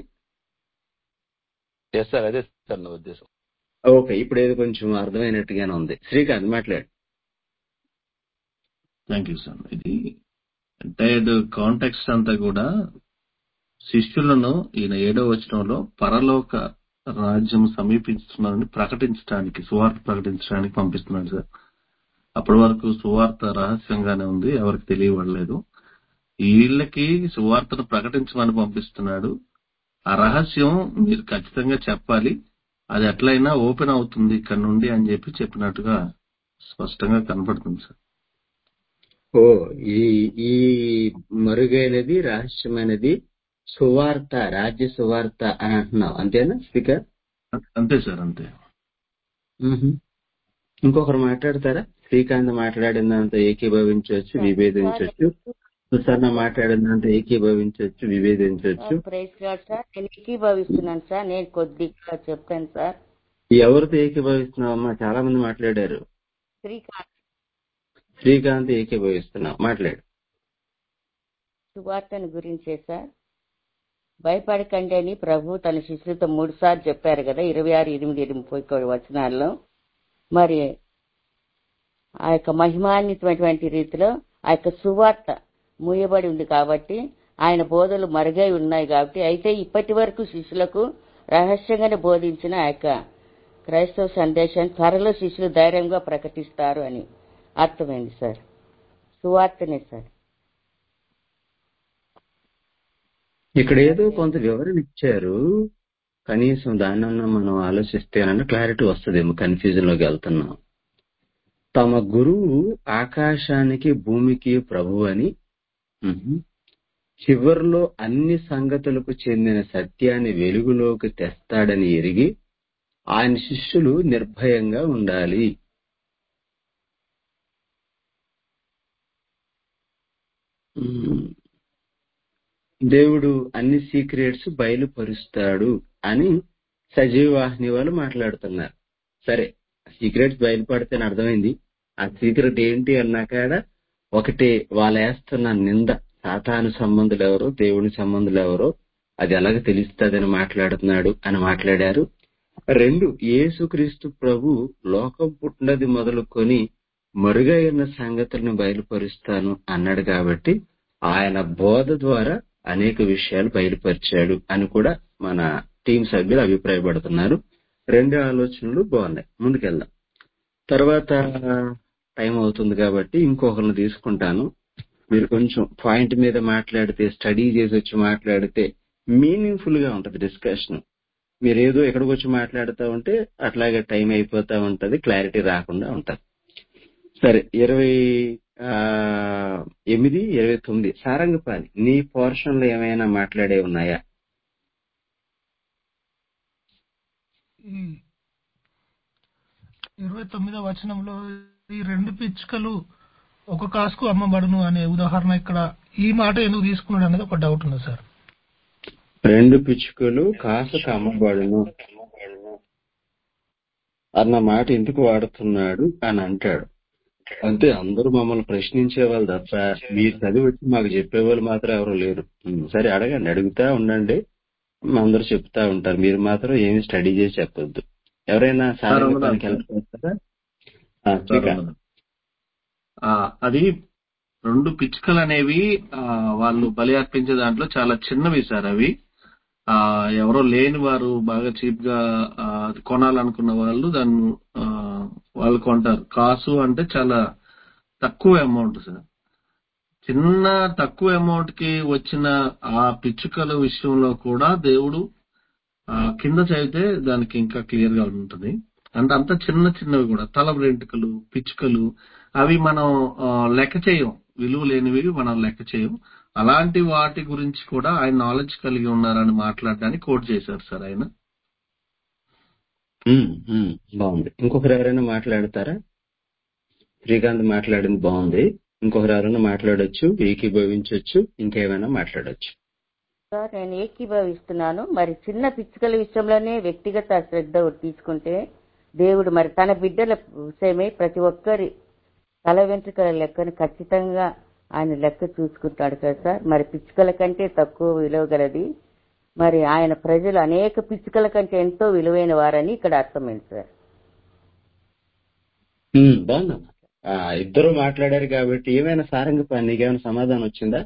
ఎస్ సార్ అదే సార్ నా ఉద్దేశం ఓకే ఇప్పుడు ఏదో కొంచెం అర్థమైనట్టుగానే ఉంది శ్రీకాంత్ మాట్లాడు థ్యాంక్ యూ సార్ ఇది ఎంటైర్ కాంటెక్స్ట్ అంతా కూడా శిష్యులను ఈయన ఏడో వచనంలో పరలోక రాజ్యం సమీపిస్తున్నారని ప్రకటించడానికి సువార్త ప్రకటించడానికి పంపిస్తున్నాడు సార్ అప్పటి వరకు సువార్త రహస్యంగానే ఉంది ఎవరికి తెలియబడలేదు వీళ్ళకి సువార్తను ప్రకటించమని పంపిస్తున్నాడు ఆ రహస్యం మీరు ఖచ్చితంగా చెప్పాలి అది ఎట్లయినా ఓపెన్ అవుతుంది ఇక్కడ నుండి అని చెప్పి చెప్పినట్టుగా స్పష్టంగా కనపడుతుంది సార్ ఓ ఈ ఈ మరుగైనది రహస్యమైనది సువార్త రాజ్య సువార్త అని అంటున్నావు అంతేనా స్పీకర్ అంతే సార్ అంతే మ్మ్హ. ఇంకొకరు మాట్లాడతారా శ్రీకాంత్ మాట్లాడిన దాంతో ఏకీభవించవచ్చు విభేదించవచ్చు సుసన్న మాట్లాడిన దాంతో ఏకీభవించవచ్చు విభేదించవచ్చు ప్రైజ్ గాడ్ సార్ నేను ఏకీభవిస్తున్నాను సార్ నేను కొద్దిగా చెప్తాను సార్ ఎవరితో ఏకీభవిస్తున్నావమ్మా చాలా మంది మాట్లాడారు శ్రీకాంత్ శ్రీకాంత్ ఏకీభవిస్తున్నావు మాట్లాడు సువార్తను గురించే సార్ భయపడకండి అని ప్రభు తన శిష్యులతో మూడు సార్లు చెప్పారు కదా ఇరవై ఆరు ఎనిమిది ముప్పై ఒకటి వచనాల్లో మరి ఆ యొక్క మహిమాన్వితమైనటువంటి రీతిలో ఆ యొక్క సువార్త మూయబడి ఉంది కాబట్టి ఆయన బోధలు మరుగై ఉన్నాయి కాబట్టి అయితే ఇప్పటి వరకు శిష్యులకు రహస్యంగానే బోధించిన ఆ యొక్క క్రైస్తవ సందేశాన్ని త్వరలో శిష్యులు ధైర్యంగా ప్రకటిస్తారు అని అర్థమైంది సార్ సువార్తనే సార్ ఇక్కడ ఏదో కొంత వివరణ ఇచ్చారు కనీసం దాన్నన్నా మనం ఆలోచిస్తేనన్నా క్లారిటీ వస్తుందేమో కన్ఫ్యూజన్ లోకి వెళ్తున్నాం తమ గురువు ఆకాశానికి భూమికి ప్రభు అని మ్మ్. చివర్లో అన్ని సంగతులకు చెందిన సత్యాన్ని వెలుగులోకి తెస్తాడని ఎరిగి ఆయన శిష్యులు నిర్భయంగా ఉండాలి మ్మ్. దేవుడు అన్ని సీక్రెట్స్ బయలుపరుస్తాడు అని సజీవాహిని వాళ్ళు మాట్లాడుతున్నారు సరే సీక్రెట్స్ బయలుపడితే అర్థమైంది ఆ సీక్రెట్ ఏంటి అన్నాకాడ ఒకటి వాళ్ళు వేస్తున్న నింద సాతాను సంబంధులు ఎవరో దేవుని సంబంధులు ఎవరో అది ఎలాగ తెలుస్తుందని మాట్లాడుతున్నాడు అని మాట్లాడారు రెండు యేసుక్రీస్తు ప్రభు లోకం పుట్టినది మొదలుకొని మరుగైన సంగతులను బయలుపరుస్తాను అన్నాడు కాబట్టి ఆయన బోధ ద్వారా అనేక విషయాలు బయలుపరిచాడు అని కూడా మన టీం సభ్యులు అభిప్రాయపడుతున్నారు రెండు ఆలోచనలు బాగున్నాయి ముందుకెళ్దాం తర్వాత టైం అవుతుంది కాబట్టి ఇంకొకరిని తీసుకుంటాను మీరు కొంచెం పాయింట్ మీద మాట్లాడితే స్టడీ చేసి వచ్చి మాట్లాడితే మీనింగ్ఫుల్ గా ఉంటది డిస్కషన్ మీరు ఏదో ఎక్కడికి వచ్చి మాట్లాడుతూ ఉంటే అట్లాగే టైం అయిపోతా ఉంటది క్లారిటీ రాకుండా ఉంటది సరే ఇరవై ఆ, ఎనిమిది ఇరవై తొమ్మిది సారంగపాణి నీ పోర్షన్ లో ఏమైనా మాట్లాడే ఉన్నాయా ఈ ఇరవై తొమ్మిదో వచనంలో ఈ రెండు పిచ్చుకలు ఒక కాసుకు అమ్మబడును అనే ఉదాహరణ ఇక్కడ ఈ మాట ఎందుకు తీసుకున్నాడు అనేది ఒక డౌట్ ఉంది సార్ రెండు పిచ్చుకలు కాసుకు అమ్మబడును అన్న మాట ఎందుకు వాడుతున్నాడు అని అంటాడు అంతే అందరూ మమ్మల్ని ప్రశ్నించే వాళ్ళు తప్ప మీరు చదివి వచ్చి మాకు చెప్పేవాళ్ళు మాత్రం ఎవరు లేరు ఉమ్, సరే అడగండి అడుగుతా ఉండండి అందరూ చెప్తా ఉంటారు మీరు మాత్రం ఏమి స్టడీ చేసి చెప్పొద్దు ఎవరైనా సారంగ ఉన్నాను పనికి సార్. వెళ్ళిపోతారా ఆ, సార్ శ్రీకాంత్ ఉన్నాను. ఆ, అది రెండు పిచ్చుకలు అనేవి ఆ, వాళ్ళు బలి అర్పించే దాంట్లో చాలా చిన్నవి సార్ అవి ఆ ఎవరో లేని వారు బాగా చీప్ గా ఆ, అది కొనాలనుకున్న వాళ్ళు దాన్ని ఆ, వాళ్ళు కొంటారు కాసు అంటే చాలా తక్కువ అమౌంట్ సార్ చిన్న తక్కువ అమౌంట్ కి వచ్చిన ఆ పిచ్చుకల విషయంలో కూడా దేవుడు ఆ, కింద చదివితే దానికి ఇంకా క్లియర్ గా ఉంటుంది అంటే అంత చిన్న చిన్నవి కూడా తల వెంట్రుకలు పిచ్చుకలు అవి మనం ఆ, లెక్క చేయం విలువ లేనివి మనం లెక్క చేయం అలాంటి వాటి గురించి కూడా ఆయన నాలెడ్జ్ కలిగి ఉన్నారని మాట్లాడడానికి కోట్ చేశారు సార్ ఆయన ఉమ్, ఉమ్, బాగుంది ఇంకొకరు ఎవరైనా మాట్లాడతారా శ్రీకాంత్ మాట్లాడింది బాగుంది ఇంకొకరు ఎవరైనా మాట్లాడొచ్చు ఏకీభవించవచ్చు ఇంకేమైనా మాట్లాడొచ్చు సార్ నేను ఏకీభవిస్తున్నాను మరి చిన్న పిచ్చుకల విషయంలోనే వ్యక్తిగత శ్రద్ధ తీసుకుంటే దేవుడు మరి తన బిడ్డల విషయమై ప్రతి ఒక్కరి తల వెంట్రుకల లెక్కను ఖచ్చితంగా ఆయన లెక్క చూసుకుంటాడు కదా సార్ మరి పిచ్చుకల కంటే తక్కువ విలువ గలది మరి ఆయన ప్రజలు అనేక పిచ్చుకల కంటే ఎంతో విలువైన వారని ఇక్కడ అర్థమైంది సార్ ఉమ్, బాగుందమ్మా ఆ, ఇద్దరు మాట్లాడారు కాబట్టి ఏమైనా సారంగ పని నీకేమైనా సమాధానం వచ్చిందా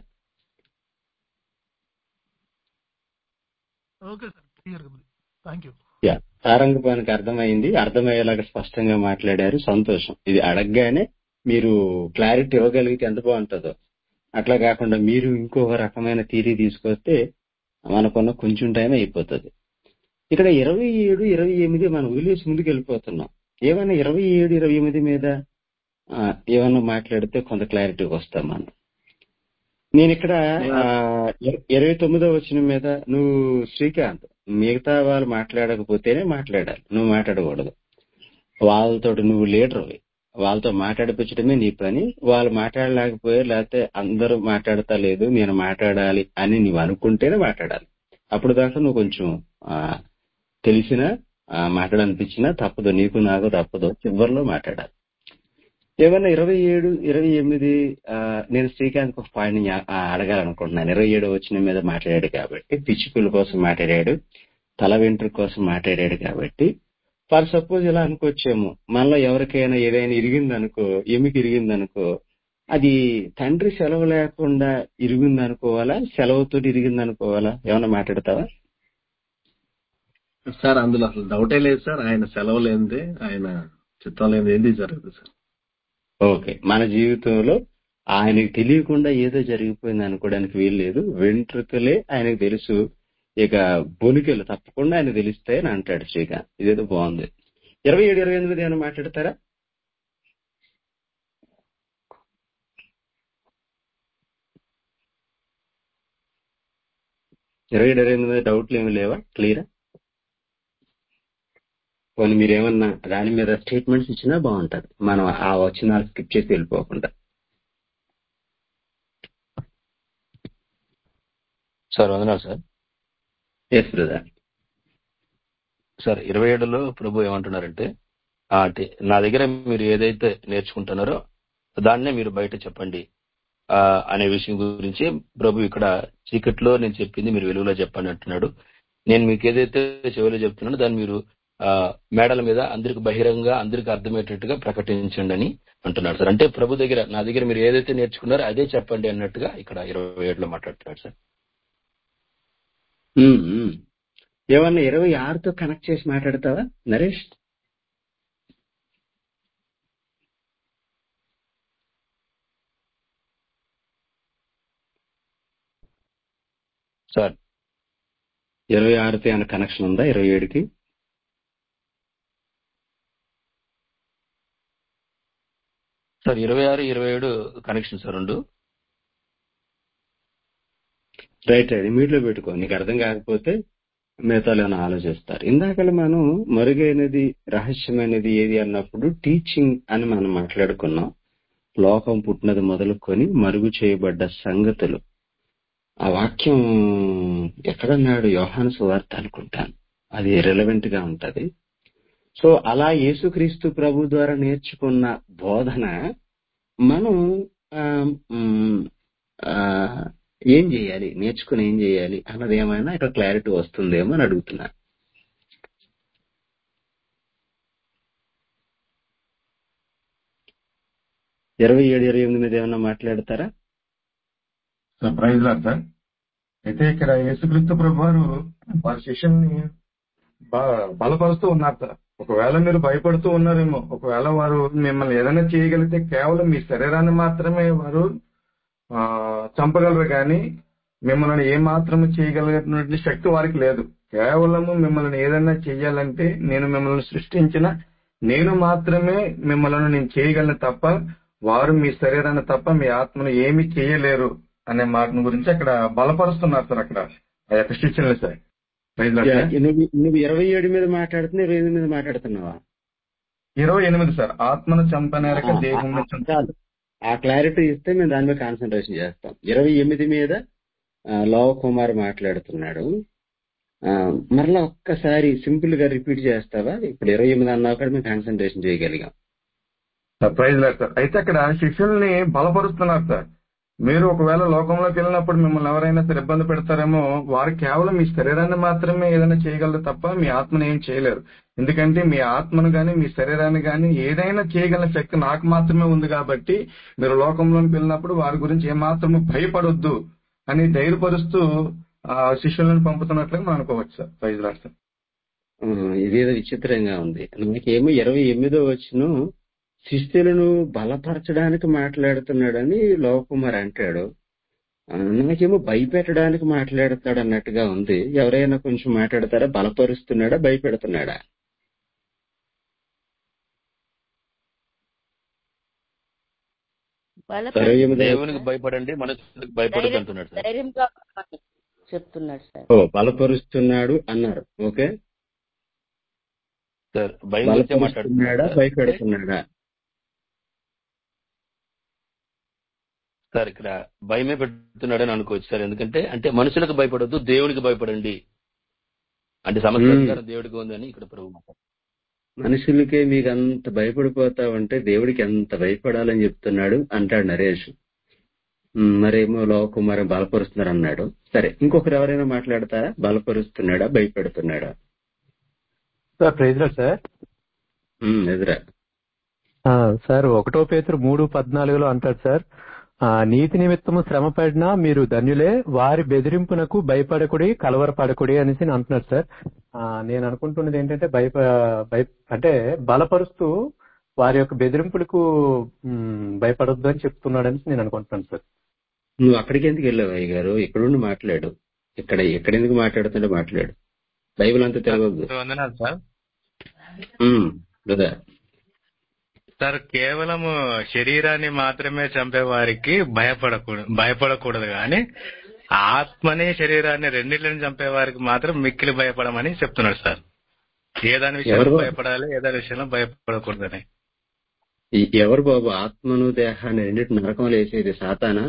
ఓకే సార్ క్లియర్ ఉంది థ్యాంక్ యూ యా సారంగపానికి అర్థమైంది అర్థమయ్యేలాగా స్పష్టంగా మాట్లాడారు సంతోషం ఇది అడగగానే మీరు క్లారిటీ ఇవ్వగలిగితే ఎంత బాగుంటుందో అట్లా కాకుండా మీరు ఇంకొక రకమైన థీరీ తీసుకొస్తే మనకున్న కొంచెం టైం అయిపోతుంది ఇక్కడ ఇరవై ఏడు ఇరవై ఎనిమిది మనం వదిలేసి ముందుకు వెళ్ళిపోతున్నాం ఏమైనా ఇరవై ఏడు ఇరవై ఎనిమిది మీద ఆ, ఏమన్నా మాట్లాడితే కొంత క్లారిటీకి వస్తాం మనం నేను ఇక్కడ ఆ, ఇర- ఇరవై తొమ్మిదో వచ్చిన మీద నువ్వు శ్రీకాంత్ మిగతా వాళ్ళు మాట్లాడకపోతేనే మాట్లాడాలి నువ్వు మాట్లాడకూడదు వాళ్ళతో నువ్వు లీడర్ వాళ్ళతో మాట్లాడిపించడమే నీ పని వాళ్ళు మాట్లాడలేకపోయే లేకపోతే అందరూ మాట్లాడతా లేదు నేను మాట్లాడాలి అని నువ్వు అనుకుంటేనే మాట్లాడాలి అప్పుడు దాకా నువ్వు కొంచెం ఆ, తెలిసినా ఆ, మాట్లాడనిపించినా తప్పదు నీకు నాకు తప్పదు చివరిలో మాట్లాడాలి ఏమన్నా ఇరవై ఏడు ఇరవై ఎనిమిది ఆ, నేను శ్రీకాంత్ ఒక పాయింట్ ని ఆ- ఆ అడగాలనుకుంటున్నాను ఇరవై ఏడు వచ్చిన మీద మాట్లాడాడు కాబట్టి పిచ్చుకుల కోసం మాట్లాడాడు తల వెంట్రుక కోసం మాట్లాడాడు కాబట్టి ఫర్ సపోజ్ ఇలా అనుకోవచ్చేమో మనలో ఎవరికైనా ఏదైనా ఇరిగిందనుకో ఎమికి ఇరిగిందనుకో అది తండ్రి సెలవు లేకుండా ఇరిగింది అనుకోవాలా సెలవుతో ఇరిగింది అనుకోవాలా ఏమన్నా మాట్లాడతావా సార్ అందులో అసలు డౌటే లేదు సార్ ఆయన సెలవు లేనిదే ఆయన చిత్తం లేనిది ఏంది జరగదు సార్ ఓకే మన జీవితంలో ఆయనకు తెలియకుండా ఏదో జరిగిపోయింది అనుకోవడానికి వీలు లేదు వెంట్రుకలే ఆయనకు తెలుసు ఇక బొనికెలు తప్పకుండా ఆయన తెలిస్తాయి అని అంటాడు శ్రీకాంత్ ఇదేదో బాగుంది ఇరవై ఏడు ఇరవై ఎనిమిది ఏమైనా మాట్లాడతారా ఇరవై ఏడు ఇరవై ఎనిమిది డౌట్లు ఏమి లేవా క్లియరా పోనీ మీరేమన్నా దాని మీద స్టేట్మెంట్స్ ఇచ్చినా బాగుంటది మనం ఆ వచనాలు స్కిప్ చేసి వెళ్ళిపోకుండా సార్ వందనాలు సార్ ఎస్ బ్రదర్ సార్ ఇరవై ఏడులో ప్రభు ఏమంటున్నారంటే ఆ, అంటే నా దగ్గర మీరు ఏదైతే నేర్చుకుంటున్నారో దాన్నే మీరు బయట చెప్పండి ఆ, అనే విషయం గురించి ప్రభు ఇక్కడ చీకట్లో నేను చెప్పింది మీరు వెలుగులో చెప్పండి అంటున్నాడు నేను మీకు ఏదైతే చెవిలో చెప్తున్నానో దాన్ని మీరు ఆ, మేడల మీద అందరికి బహిరంగ అందరికి అర్థమయ్యేటట్టుగా ప్రకటించండి అని అంటున్నాడు సార్ అంటే ప్రభు దగ్గర నా దగ్గర మీరు ఏదైతే నేర్చుకున్నారో అదే చెప్పండి అన్నట్టుగా ఇక్కడ ఇరవై ఏడులో మాట్లాడుతున్నాడు సార్ ఉమ్, ఉమ్. ఏమన్నా ఇరవై ఆరుతో కనెక్ట్ చేసి మాట్లాడతావా నరేష్ సార్ ఇరవై ఆరుతో ఏమైనా కనెక్షన్ ఉందా ఇరవై ఏడుకి సార్ ఇరవై ఆరు ఇరవై ఏడు కనెక్షన్ సార్ రెండు రైట్ రైట్ మీట్లో పెట్టుకో నీకు అర్థం కాకపోతే మిగతాలు ఏమైనా ఆలోచిస్తారు ఇందాక మనం మరుగైనది రహస్యమైనది ఏది అన్నప్పుడు టీచింగ్ అని మనం మాట్లాడుకున్నాం లోకం పుట్టినది మొదలుకొని మరుగు చేయబడ్డ సంగతులు ఆ వాక్యం ఎక్కడన్నాడు యోహాను సువార్త అనుకుంటాను అది రిలవెంట్ గా ఉంటది సో అలా యేసుక్రీస్తు ప్రభు ద్వారా నేర్చుకున్న బోధన మనం ఆ, మ్, ఆ, ఏం చేయాలి నేర్చుకుని ఏం చేయాలి అన్నది ఏమైనా ఇక్కడ క్లారిటీ వస్తుందేమో అని అడుగుతున్నా ఇరవై ఏడు ఇరవై ఎనిమిది మీద ఏమైనా మాట్లాడతారా సార్ ప్రైజ్ లాడ్ సార్ అయితే ఇక్కడ యేసుక్రీస్తు ప్రభు వారు వారి శిష్యుల్ని బ- బలపరుస్తూ ఉన్నారు సార్. ఒకవేళ మీరు భయపడుతూ ఉన్నారేమో ఒకవేళ వారు మిమ్మల్ని ఏదైనా చేయగలిగితే కేవలం మీ శరీరాన్ని మాత్రమే వారు ఆ, చంపగలరు కానీ మిమ్మల్ని ఏ మాత్రం చేయగలిగినటువంటి శక్తి వారికి లేదు కేవలము మిమ్మల్ని ఏదైనా చెయ్యాలంటే నేను మిమ్మల్ని సృష్టించిన నేను మాత్రమే మిమ్మల్ని నేను చేయగలను తప్ప వారు మీ శరీరాన్ని తప్ప మీ ఆత్మను ఏమీ చేయలేరు అనే మాటను గురించి అక్కడ బలపరుస్తున్నారు సార్ అక్కడ ఆ యొక్క శిష్యుల్ని సార్ ప్రైజ్ లార్డ్ సార్. నువ్వు నువ్వు ఇరవై ఏడు మీద మాట్లాడుతున్నా ఇరవై ఎనిమిది మీద మాట్లాడుతున్నావా ఇరవై ఎనిమిది సార్ ఆత్మను చంపనేరక ఆ, దేహం ఆ, ఆ, చాలు ఆ క్లారిటీ ఇస్తే మేము దాని మీద కాన్సన్ట్రేషన్ చేస్తాం ఇరవై ఎనిమిది మీద ఆ, లోవ కుమార్ మాట్లాడుతున్నాడు ఆ, మరలా ఒక్కసారి సింపుల్ గా రిపీట్ చేస్తావా ఇప్పుడు ఇరవై ఎనిమిది అన్నావు కూడా మేము కాన్సన్ట్రేషన్ చేయగలిగాం ప్రైజ్ లేదు సార్ అయితే అక్కడ శిష్యుల్ని బలపరుస్తున్నారు సార్ మీరు ఒకవేళ లోకంలోకి వెళ్ళినప్పుడు మిమ్మల్ని ఎవరైనా సరే ఇబ్బంది పెడతారేమో వారు కేవలం మీ శరీరాన్ని మాత్రమే ఏదైనా చేయగలరు తప్ప మీ ఆత్మను ఏం చేయలేరు ఎందుకంటే మీ ఆత్మను గాని మీ శరీరాన్ని గాని ఏదైనా చేయగల శక్తి నాకు మాత్రమే ఉంది కాబట్టి మీరు లోకంలోకి వెళ్ళినప్పుడు వారి గురించి ఏమాత్రము భయపడొద్దు అని ధైర్యపరుస్తూ ఆ శిష్యులను పంపుతున్నట్లుగా మనం అనుకోవచ్చు సార్ ప్రైజ్ లాడ్ సార్ ఆ, ఇదేదో విచిత్రంగా ఉంది నాకేమో ఇరవై ఎనిమిదో వచ్చిన శిష్యులను బలపరచడానికి మాట్లాడుతున్నాడని లోవకుమార్ అంటాడు ఆ, నాకేమో భయపెట్టడానికి మాట్లాడతాడు అన్నట్టుగా ఉంది ఎవరైనా కొంచెం మాట్లాడతారా బలపరుస్తున్నాడా భయపెడుతున్నాడా ఇరవై ఎనిమిది దేవునికి భయపడండి మనుషులకు భయపడదు ధైర్యం అంటున్నాడు సార్ ధైర్యంగా ఉండమని చెప్తున్నాడు సార్ ఓ బలపరుస్తున్నాడు అన్నారు ఓకే సార్ భయం గురించే మాట్లాడుతున్నాడు బలపరుస్తున్నాడా సార్. భయపెడుతున్నాడా సార్ ఇక్కడ భయమే పెడుతున్నాడని అనుకోవచ్చు సార్ ఎందుకంటే అంటే మనుషులకు భయపడొద్దు దేవునికి భయపడండి అంటే సమస్య మ్మ్. అధికారం దేవుడికి ఉందని ఇక్కడ ప్రభు మాట. మనుషులకే మీకు అంత భయపడిపోతావంటే దేవుడికి ఎంత భయపడాలని చెప్తున్నాడు అంటాడు నరేష్ ఉమ్, మరేమో లోకుమారం బలపరుస్తున్నారు అన్నాడు సరే ఇంకొకరు ఎవరైనా మాట్లాడతారా బలపరుస్తున్నాడా భయపెడుతున్నాడా sir praise lord sir um, ఎదురా ఆ, సార్ ఒకటో పేతురు మూడు పద్నాలుగులో అంటాడు సార్ ఆ, నీతి నిమిత్తము శ్రమ పడినా మీరు ధన్యులే వారి బెదిరింపునకు భయపడకుడి కలవరపడకుడి అనేసి అంటున్నాడు సార్ ఆ, నేను అనుకుంటున్నది ఏంటంటే భయప భయ అంటే బలపరుస్తూ వారి యొక్క బెదిరింపులకు ఉమ్, భయపడొద్దు అని చెప్తున్నాడని నేను అనుకుంటున్నాను సార్ నువ్వు అక్కడికి ఎందుకు వెళ్ళావు అయ్య గారు ఇక్కడుండి మాట్లాడు ఇక్కడ ఎక్కడ ఎందుకు మాట్లాడుతుంటే మాట్లాడు బైబిల్ అంతా తెలియదు వందనాలు సార్ ఉమ్, బ్రదర్ సార్ కేవలము శరీరాన్ని మాత్రమే చంపే వారికి భయపడకూడదు భయపడకూడదు కానీ ఆత్మని శరీరాన్ని రెండింటిని చంపే వారికి మాత్రం మిక్కిలి భయపడమని చెప్తున్నాడు సార్ ఏ దాని విషయంలో ఎవరు? భయపడాలి ఏ దాని విషయంలో భయపడకూడదని ఈ- ఎవరు బాబు ఆత్మను దేహాన్ని రెండింటి నరకంలో వేసేది సాతానా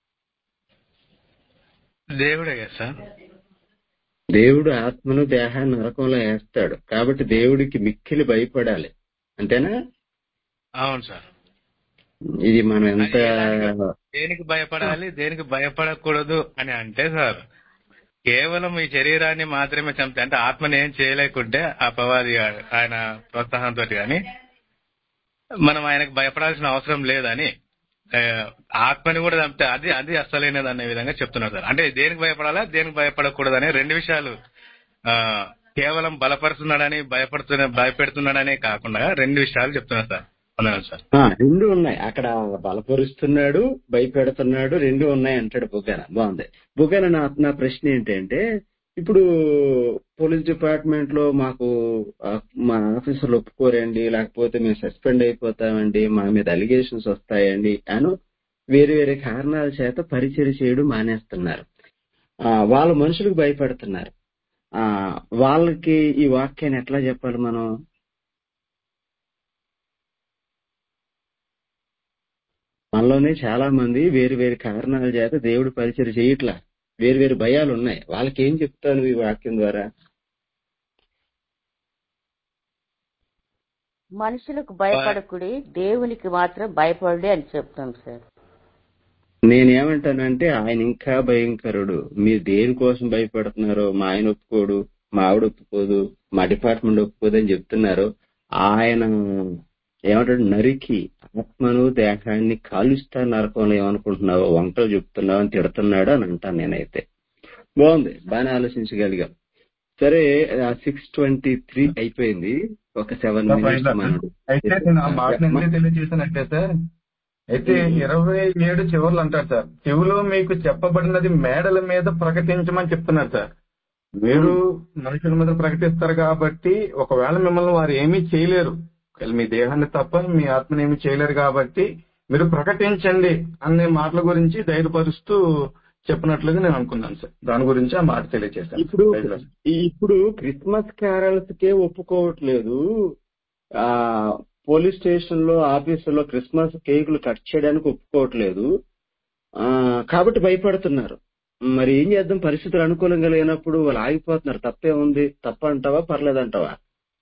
దేవుడే కదా సార్ దేవుడు ఆత్మను దేహాన్ని నరకంలో వేస్తాడు కాబట్టి దేవుడికి మిక్కిలి భయపడాలి అంతేనా అవును సార్ ఇది మనం ఎంత దేనికి భయపడాలి దేనికి భయపడకూడదు అని అంటే సార్ కేవలం ఈ శరీరాన్ని మాత్రమే చంపి అంటే ఆత్మని ఏం చేయలేకుంటే ఆ పవాది ఆయన ప్రోత్సాహంతో కానీ మనం ఆయనకు భయపడాల్సిన అవసరం లేదని ఆ, ఆత్మని కూడా చంపితే అది అది అస్సలైనది అనే విధంగా చెప్తున్నారు సార్ అంటే దేనికి భయపడాలా దేనికి భయపడకూడదు అనే రెండు విషయాలు ఆ, కేవలం బలపరుస్తున్నాడని భయపడుతున్న భయపెడుతున్నాడనే కాకుండా రెండు విషయాలు చెప్తున్నారు సార్ వందనాలు సార్ ఆ, రెండు ఉన్నాయి అక్కడ బలపరుస్తున్నాడు భయపెడుతున్నాడు రెండు ఉన్నాయి అంటాడు బుగ్గన బాగుంది బుగ్గన నా నా ప్రశ్న ఏంటంటే ఇప్పుడు పోలీస్ డిపార్ట్మెంట్ లో మాకు ఆ, మా ఆఫీసర్లు ఒప్పుకోరండి లేకపోతే మేము సస్పెండ్ అయిపోతామండి మా మీద అలిగేషన్స్ వస్తాయండి అను వేరే వేరే కారణాల చేత పరిచయం చేయడం మానేస్తున్నారు ఆ, వాళ్ళు మనుషులకు భయపెడుతున్నారు ఆ వాళ్ళకి ఈ వాక్యాన్ని ఎట్లా చెప్పాలి మనం మనలోనే చాలా మంది వేరు వేరు కారణాల చేత దేవుడు పరిచయం చేయట్లా వేరు వేరు భయాలు ఉన్నాయి వాళ్ళకి ఏం చెప్తాను ఈ వాక్యం ద్వారా మనుషులకు భయపడకుడి దేవునికి మాత్రం భయపడి అని చెప్తాం సార్ నేనేమంటానంటే ఆయన ఇంకా భయంకరుడు మీరు దేనికోసం భయపడుతున్నారో మా ఆయన ఒప్పుకోడు మా ఆవిడ ఒప్పుకోదు మా డిపార్ట్మెంట్ ఒప్పుకోదు అని చెప్తున్నారు ఆయన ఏమంటాడు నరికి ఆత్మను దేహాన్ని కాలుస్తా నరకంలో ఏమనుకుంటున్నావో వంటలు చెప్తున్నావు అని తిడుతున్నాడు అని అంటాను నేనైతే బాగుంది బాగానే ఆలోచించగలిగాం సరే సిక్స్ ట్వంటీ త్రీ అయిపోయింది ఒక సెవెన్ సార్, మినిట్స్ ఫైనల్ మనడు అయితే నేను ఆ మాటను ఎందుకు తెలియజేశానంటే సార్ అయితే ఇరవై ఏడు చివర్లు అంటారు సార్ చెవులో మీకు చెప్పబడినది మేడల మీద ప్రకటించమని చెప్తున్నారు సార్ మీరు మనుషుల మీద ప్రకటిస్తారు కాబట్టి ఒకవేళ మిమ్మల్ని వారు ఏమీ చేయలేరు ఒకవేళ మీ దేహాన్ని తప్ప మీ ఆత్మని ఏమీ చేయలేరు కాబట్టి మీరు ప్రకటించండి అనే మాటల గురించి ధైర్యపరుస్తూ చెప్పినట్లుగా నేను అనుకున్నాను సార్ దాని గురించి ఆ మాట తెలియజేశాను ఇప్పుడు Praise the Lord. ఈ- ఇప్పుడు క్రిస్మస్ క్యారల్స్ కే ఒప్పుకోవట్లేదు ఆ పోలీస్ స్టేషన్ లో ఆఫీసులో క్రిస్మస్ కేకులు కట్ చేయడానికి ఒప్పుకోవట్లేదు ఆ కాబట్టి భయపడుతున్నారు మరి ఏం చేద్దాం పరిస్థితులు అనుకూలంగా లేనప్పుడు వాళ్ళు ఆగిపోతున్నారు తప్పే ఉంది తప్ప అంటావా పర్లేదంటావా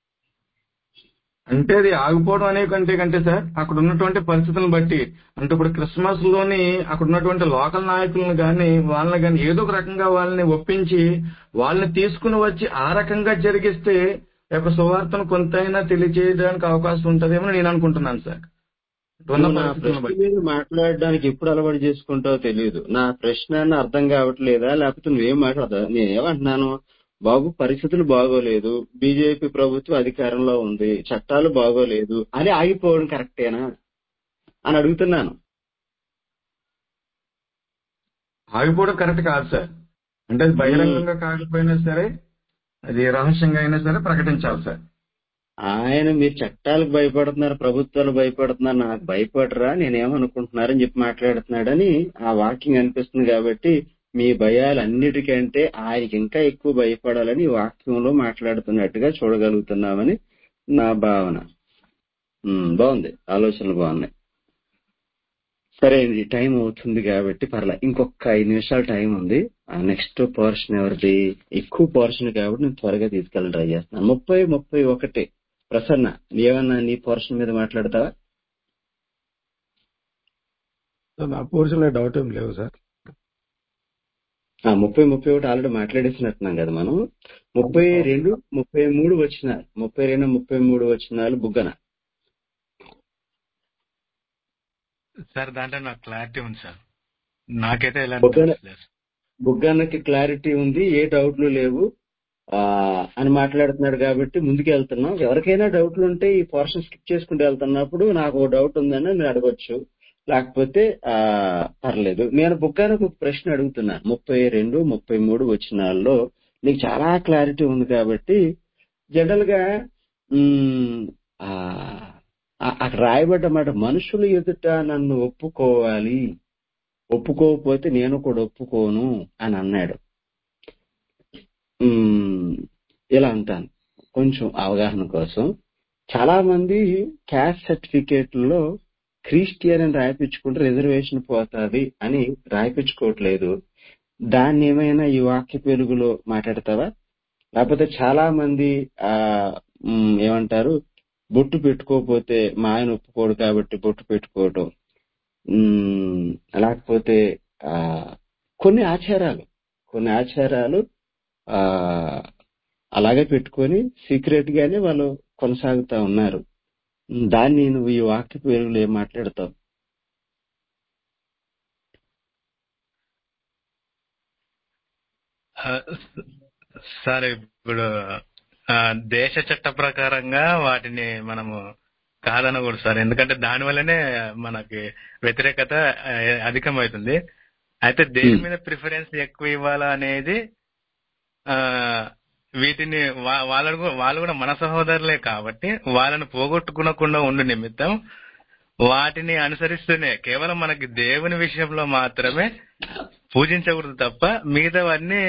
అంటే అది ఆగిపోవడం అనే కంటే కంటే సార్ అక్కడ ఉన్నటువంటి పరిస్థితులను బట్టి అంటే ఇప్పుడు క్రిస్మస్ లోని అక్కడ ఉన్నటువంటి లోకల్ నాయకులను గాని వాళ్ళని గాని ఏదో ఒక రకంగా వాళ్ళని ఒప్పించి వాళ్ళని తీసుకుని వచ్చి ఆ రకంగా జరిగిస్తే ఈ యొక్క సువార్తను కొంతైనా తెలియజేయడానికి అవకాశం ఉంటదేమో నేను అనుకుంటున్నాను సార్ ఉన్న నువ్వు నా పరిస్థితులను ప్రశ్న బట్టి మీద మాట్లాడడానికి ఎప్పుడు అలవాటు చేసుకుంటావో తెలియదు నా ప్రశ్న అన్న అర్థం కావట్లేదా లేకపోతే నువ్వేం మాట్లాడదా నేనేమంటున్నాను బాబు పరిస్థితులు బాగోలేదు బీజేపీ ప్రభుత్వం అధికారంలో ఉంది చట్టాలు బాగోలేదు అని ఆగిపోవడం కరెక్టేనా అని అడుగుతున్నాను ఆగిపోవడం కరెక్ట్ కాదు సార్ అంటే అది బహిరంగంగా కాకపోయినా సరే అది రహస్యంగా అయినా సరే ప్రకటించాలి సార్ ఆయన మీరు చట్టాలకు భయపడుతున్నారు ప్రభుత్వాలు భయపడుతున్నారు నాకు భయపడరా నేనేమనుకుంటున్నారని చెప్పి మాట్లాడుతున్నాడని ఆ వాక్యం అనిపిస్తుంది కాబట్టి మీ భయాలు అన్నిటికంటే ఆయనకి ఇంకా ఎక్కువ భయపడాలని ఈ వాక్యంలో మాట్లాడుతున్నట్టుగా చూడగలుగుతున్నామని నా భావన ఉమ్, బాగుంది ఆలోచనలు బాగున్నాయి సరే ఇది టైం అవుతుంది కాబట్టి పర్లే ఇంకొక ఐదు నిమిషాలు టైం ఉంది ఆ నెక్స్ట్ పోర్షన్ ఎవరిది ఎక్కువ పోర్షన్ కాబట్టి నేను త్వరగా తీసుకెళ్ళి ట్రై చేస్తున్నాను ముప్పై ముప్పై ఒకటి ప్రసన్న ఏమన్నా నీ పోర్షన్ మీద మాట్లాడతావా సార్, నా పోర్షన్ లో డౌట్ ఏం లేవు సార్ ఆ ముప్పై ముప్పై ఒకటి ఆల్రెడీ మాట్లాడేసినట్టున్నాం కదా మనం ముప్పై రెండు ముప్పై మూడు వచ్చినారు ముప్పై రెండు ముప్పై మూడు వచ్చినాలు బుగ్గన సార్ దాంట్లో నాకు క్లారిటీ ఉంది సార్ నాకైతే ఎలాంటి బుగ్గన డౌట్స్ లేదు బుగ్గన్నకి క్లారిటీ ఉంది ఏ డౌట్లు లేవు ఆ అని మాట్లాడుతున్నాడు కాబట్టి ముందుకు వెళ్తున్నాం ఎవరికైనా డౌట్లు ఉంటే ఈ పోర్షన్ స్కిప్ చేసుకుంటూ వెళ్తున్నప్పుడు నాకు ఓ డౌట్ ఉందని నేను అడగొచ్చు లేకపోతే ఆ పర్లేదు నేను బుగ్గానికి ఒక ప్రశ్న అడుగుతున్నాను ముప్పై రెండు ముప్పై మూడు వచ్చినాల్లో నీకు చాలా క్లారిటీ ఉంది కాబట్టి జనరల్ గా ఉమ్, ఆ, ఆ- అక్కడ రాయబడ్డ మాట మనుషులు ఎదుట నన్ను ఒప్పుకోవాలి ఒప్పుకోకపోతే నేను కూడా ఒప్పుకోను అని అన్నాడు ఉమ్, ఇలా అంటాను కొంచెం అవగాహన కోసం చాలా మంది క్యాస్ట్ సర్టిఫికేట్లలో క్రిస్టియన్ అని రాయిపించుకుంటే రిజర్వేషన్ పోతాది అని రాయిపించుకోవట్లేదు దాన్ని ఏమైనా ఈ వాక్య పెరుగులో మాట్లాడతావా లేకపోతే చాలా మంది ఆ ఉమ్, ఏమంటారు బొట్టు పెట్టుకోకపోతే మా ఆయన ఒప్పుకోడు కాబట్టి బొట్టు పెట్టుకోవటం ఉమ్, లేకపోతే ఆ కొన్ని ఆచారాలు కొన్ని ఆచారాలు ఆ అలాగే పెట్టుకొని సీక్రెట్ గానే వాళ్ళు కొనసాగుతా ఉన్నారు ఉమ్, దాన్ని నువ్వు ఈ వాక్య పేరులో ఏం మాట్లాడతావు ఆ, సార్ ఇప్పుడు ఆ, దేశ చట్ట ప్రకారంగా వాటిని మనము కాదనకూడదు సార్ ఎందుకంటే దాని వల్లనే మనకి వ్యతిరేకత ఆ, అధికమవుతుంది అయితే దేని ఉమ్, మీద ప్రిఫరెన్స్ ఎక్కువ ఇవ్వాలా అనేది ఆ వీటిని వా- వాళ్ళను కూ- వాళ్ళు కూడా మన సహోదరులే కాబట్టి వాళ్ళను పోగొట్టుకునకుండా ఉండు నిమిత్తం వాటిని అనుసరిస్తూనే కేవలం మనకి దేవుని విషయంలో మాత్రమే పూజించకూడదు తప్ప మిగతావన్నీ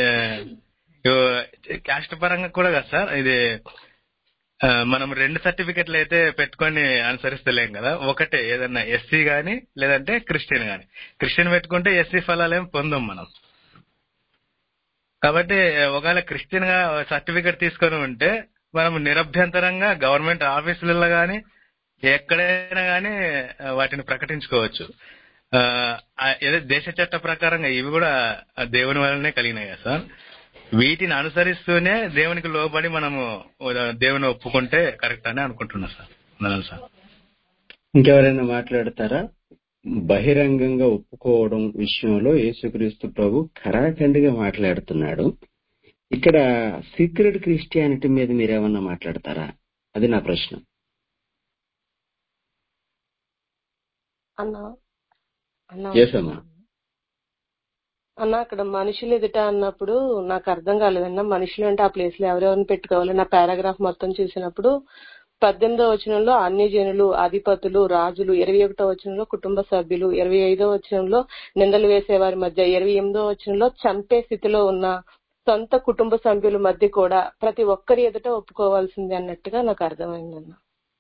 క్యాస్ట్ పరంగా కూడా కదా సార్ ఇది ఆ, మనం రెండు సర్టిఫికెట్లు అయితే పెట్టుకొని అనుసరిస్తలేం కదా ఒకటే ఏదన్నా ఎస్సీ గాని లేదంటే క్రిస్టియన్ గాని క్రిస్టియన్ పెట్టుకుంటే ఎస్సీ ఫలాలేం పొందాం మనం కాబట్టి ఒకవేళ క్రిస్టియన్ గా సర్టిఫికెట్ తీసుకొని ఉంటే మనం నిరభ్యంతరంగా గవర్నమెంట్ ఆఫీసులలో గాని ఎక్కడైనా గానీ ఆ, వాటిని ప్రకటించుకోవచ్చు ఆ, ఆ, ఏదో దేశ చట్ట ప్రకారంగా ఇవి కూడా ఆ దేవుని వల్లనే కలిగినాయి కదా సార్ వీటిని అనుసరిస్తూనే దేవునికి లోబడి మనము దేవుని ఒప్పుకుంటే కరెక్ట్ అని అనుకుంటున్నా సార్ ఉన్నాను సార్ ఇంకెవరైనా మాట్లాడతారా బహిరంగంగా ఒప్పుకోవడం విషయంలో యేసుక్రీస్తు ప్రభు ఖరాఖండిగా మాట్లాడుతున్నాడు ఇక్కడ సీక్రెట్ క్రిస్టియానిటీ మీద మీరేమన్నా మాట్లాడతారా అది నా ప్రశ్న అన్న అన్న ఎస్ అమ్మా అన్న అక్కడ మనుషులు ఎదుట అన్నప్పుడు నాకు అర్థం కాలేదన్న మనుషులు అంటే ఆ ప్లేస్ లో ఎవరెవరిని పెట్టుకోవాలి నా పారాగ్రాఫ్ మొత్తం చూసినప్పుడు పద్దెనిమిదో వచనంలో అన్యజనులు అధిపతులు రాజులు ఇరవై ఒకటో వచనంలో కుటుంబ సభ్యులు ఇరవై ఐదో వచనంలో నిందలు వేసేవారి మధ్య ఇరవై ఎనిమిదో వచనంలో చంపే స్థితిలో ఉన్న సొంత కుటుంబ సభ్యుల మధ్య కూడా ప్రతి ఒక్కరి ఎదుట ఒప్పుకోవాల్సింది అన్నట్టుగా నాకు అర్థమైందన్న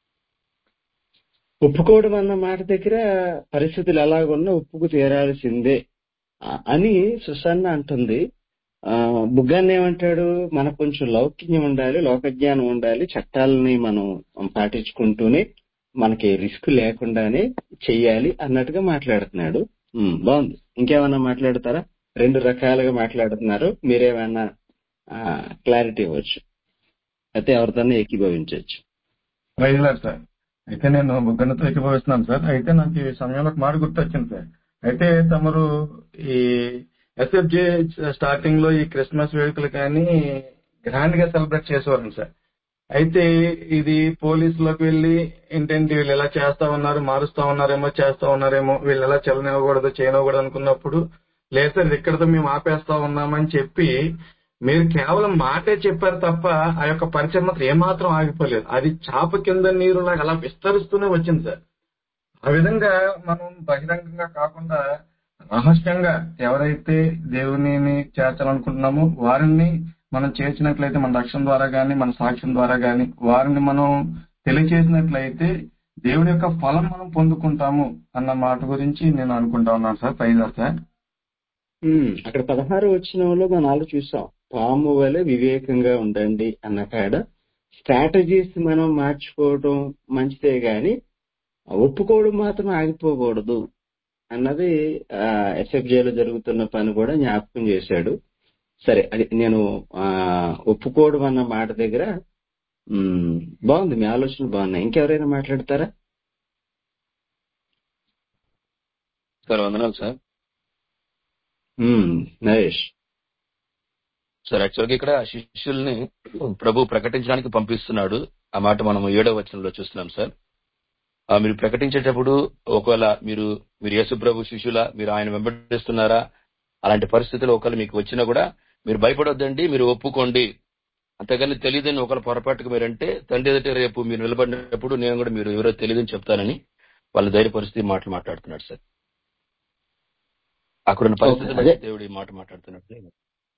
ఒప్పుకోవడం అన్న మాట దగ్గర పరిస్థితులు ఎలాగున్నా ఒప్పుకు తీరాల్సిందే ఆ- అని సుసన్న అంటుంది ఆ బుగ్గాన్ని ఏమంటాడు మనకు కొంచెం లౌక్యం ఉండాలి లోకజ్ఞానం ఉండాలి చట్టాలని మనం పాటించుకుంటూనే మనకి రిస్క్ లేకుండానే చెయ్యాలి అన్నట్టుగా మాట్లాడుతున్నాడు ఉమ్, బాగుంది ఇంకేమన్నా మాట్లాడతారా రెండు రకాలుగా మాట్లాడుతున్నారు మీరేమన్నా క్లారిటీ ఇవ్వచ్చు అయితే ఎవరితోనే ఏకీభవించవచ్చు ప్రైజ్ లాడ్ సార్ అయితే నేను బుగ్గనతో ఎక్కిపోతున్నాను సార్ అయితే నాకు ఈ సమయంలో ఒక మాట గుర్తొచ్చింది సార్ అయితే తమరు ఈ ఎస్ఎఫ్జే స్టార్టింగ్ లో ఈ క్రిస్మస్ వేడుకలు కానీ గ్రాండ్ గా సెలబ్రేట్ చేసేవారు సార్ అయితే ఇది పోలీసులోకి వెళ్ళి ఏంటంటే వీళ్ళు ఎలా చేస్తా ఉన్నారు మారుస్తా ఉన్నారేమో చేస్తా ఉన్నారేమో వీళ్ళు ఎలా చెల్లనివ్వకూడదు చేయనివ్వకూడదు అనుకున్నప్పుడు లేదు సార్ ఇది ఇక్కడతో మేము ఆపేస్తా ఉన్నామని చెప్పి మీరు కేవలం మాటే చెప్పారు తప్ప ఆ యొక్క పరిచయం మాత్రం ఏమాత్రం ఆగిపోలేదు అది చాప కింద నీరు లాగా అలా విస్తరిస్తూనే వచ్చింది సార్ ఆ విధంగా మనం బహిరంగంగా కాకుండా రహస్యంగా ఎవరైతే దేవునిని చేర్చాలనుకుంటున్నామో వారిని మనం చేర్చినట్లయితే మన రక్షణ ద్వారా గాని మన సాక్ష్యం ద్వారా గాని వారిని మనం తెలియచేసినట్లయితే దేవుడి యొక్క ఫలం మనం పొందుకుంటాము అన్న మాట గురించి నేను అనుకుంటా ఉన్నాను సార్ పైదా సార్ ఉమ్, అక్కడ పదహారు వచ్చినంలో మనం ఆలో చూసాం పాము వలె వివేకంగా ఉండండి అన్న కాడ స్ట్రాటజీస్ మనం మార్చుకోవడం మంచిదే గాని ఒప్పుకోవడం మాత్రం ఆగిపోకూడదు అన్నది ఎస్ఎఫ్జేలో జరుగుతున్న పని కూడా జ్ఞాపకం చేశాడు సరే అది నేను ఆ, ఒప్పుకోవడం అన్న మాట దగ్గర ఉమ్, బాగుంది మీ ఆలోచనలు బాగున్నాయి ఇంకెవరైనా మాట్లాడతారా సార్ వందనాలు సార్ ఉమ్, నరేష్ సార్ యాక్చువల్గా ఇక్కడ శిష్యుల్ని ప్రభు ప్రకటించడానికి పంపిస్తున్నాడు ఆ మాట మనం ఏడవ వచనంలో చూస్తున్నాం సార్ ఆ మీరు ప్రకటించేటప్పుడు ఒకవేళ మీరు మీరు యేసు ప్రభు శిష్యుల మీరు ఆయన వెంబడిస్తున్నారా అలాంటి పరిస్థితులు ఒకవేళ మీకు వచ్చినా కూడా మీరు భయపడొద్దండి మీరు ఒప్పుకోండి అంతేగాని తెలియదని ఒకవేళ పొరపాటుకు మీరంటే తండ్రి ఎదుట రేపు మీరు నిలబడినప్పుడు నేను కూడా మీరు ఎవరో తెలియదని చెప్తానని వాళ్ళ ధైర్య పరిస్థితి మాటలు మాట్లాడుతున్నాడు సార్ అక్కడున్న పరిస్థితులు అదే. దేవుడు ఈ మాట మాట్లాడుతున్నట్టు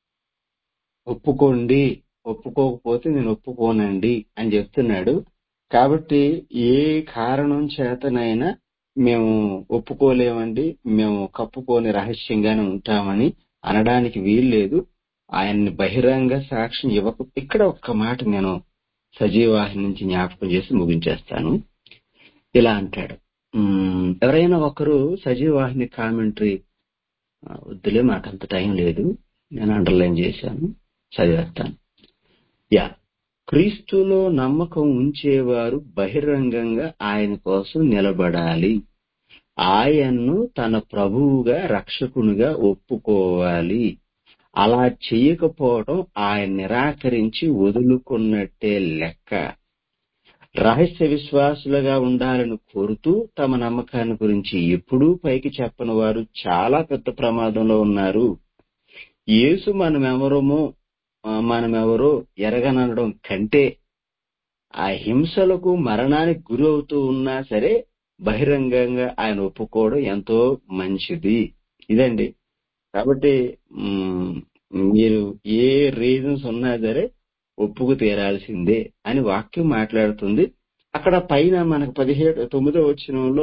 ఒప్పుకోండి ఒప్పుకోకపోతే నేను ఒప్పుకోనండి అని చెప్తున్నాడు కాబట్టి ఏ కారణం చేతనైనా మేము ఒప్పుకోలేమండి మేము కప్పుకొని రహస్యంగానే ఉంటామని అనడానికి వీల్లేదు ఆయన్ని బహిరంగ సాక్ష్యం ఇవ్వక ఇక్కడ ఒక్క మాట నేను సజీవాహిని నుంచి జ్ఞాపకం చేసి ముగించేస్తాను ఇలా అంటాడు "ఉమ్, ఎవరైనా ఒకరు సజీవాహిని కామెంటరీ వద్దులే మాకంత టైం లేదు నేను అండర్లైన్ చేశాను చదివేస్తాను యా క్రీస్తులో నమ్మకం ఉంచేవారు బహిరంగంగా ఆయన కోసం నిలబడాలి ఆయన్ను తన ప్రభువుగా రక్షకునిగా ఒప్పుకోవాలి అలా చెయ్యకపోవడం ఆయన నిరాకరించి వదులుకున్నట్టే లెక్క రహస్య విశ్వాసులుగా ఉండాలని కోరుతూ తమ నమ్మకాన్ని గురించి ఎప్పుడూ పైకి చెప్పని వారు చాలా పెద్ద ప్రమాదంలో ఉన్నారు యేసు మనమెవరమో ఆ, మనమెవరో ఎరగనడం కంటే ఆ హింసలకు మరణానికి గురి అవుతూ ఉన్నా సరే బహిరంగంగా ఆయన ఒప్పుకోవడం ఎంతో మంచిది ఇదండి కాబట్టి మ్, మీరు ఏ రీజన్స్ ఉన్నా సరే ఒప్పుకు తీరాల్సిందే అని వాక్యం మాట్లాడుతుంది అక్కడ పైన మనకు పదిహేడు తొమ్మిదో వచ్చినంలో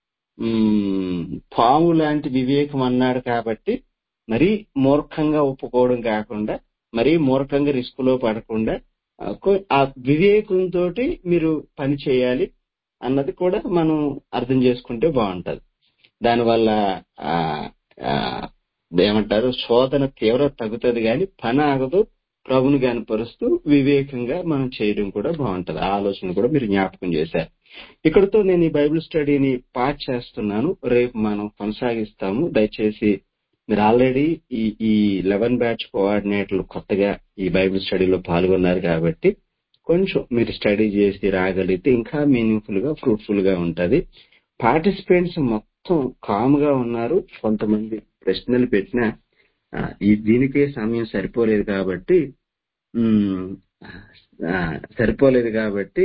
మ్, పాము లాంటి వివేకం అన్నాడు కాబట్టి మరీ మూర్ఖంగా ఒప్పుకోవడం కాకుండా మరీ మూర్ఖంగా రిస్క్ లో పడకుండా ఆ, కొ- ఆ వివేకంతో మీరు పని చేయాలి అన్నది కూడా మనం అర్థం చేసుకుంటే బాగుంటది దానివల్ల ఆ, ఆ, ఏమంటారు శోధన తీవ్రత తగ్గుతుంది కానీ పని ఆగదు ప్రభుని గనపరుస్తూ వివేకంగా మనం చేయడం కూడా బాగుంటది ఆ ఆలోచన కూడా మీరు జ్ఞాపకం చేశారు ఇక్కడతో నేను ఈ బైబిల్ స్టడీని పాస్ చేస్తున్నాను రేపు మనం కొనసాగిస్తాము దయచేసి మీరు ఆల్రెడీ ఈ ఈ లెవెన్ బ్యాచ్ కోఆర్డినేటర్లు కొత్తగా ఈ బైబిల్ స్టడీలో పాల్గొన్నారు కాబట్టి కొంచెం మీరు స్టడీ చేసి రాగలిగితే ఇంకా మీనింగ్ఫుల్ గా ఫ్రూట్ఫుల్ గా ఉంటది పార్టిసిపెంట్స్ మొత్తం కామ్ గా ఉన్నారు కొంతమంది ప్రశ్నలు పెట్టినా ఆ, ఈ దీనికే సమయం సరిపోలేదు కాబట్టి ఉమ్, ఆ, సరిపోలేదు కాబట్టి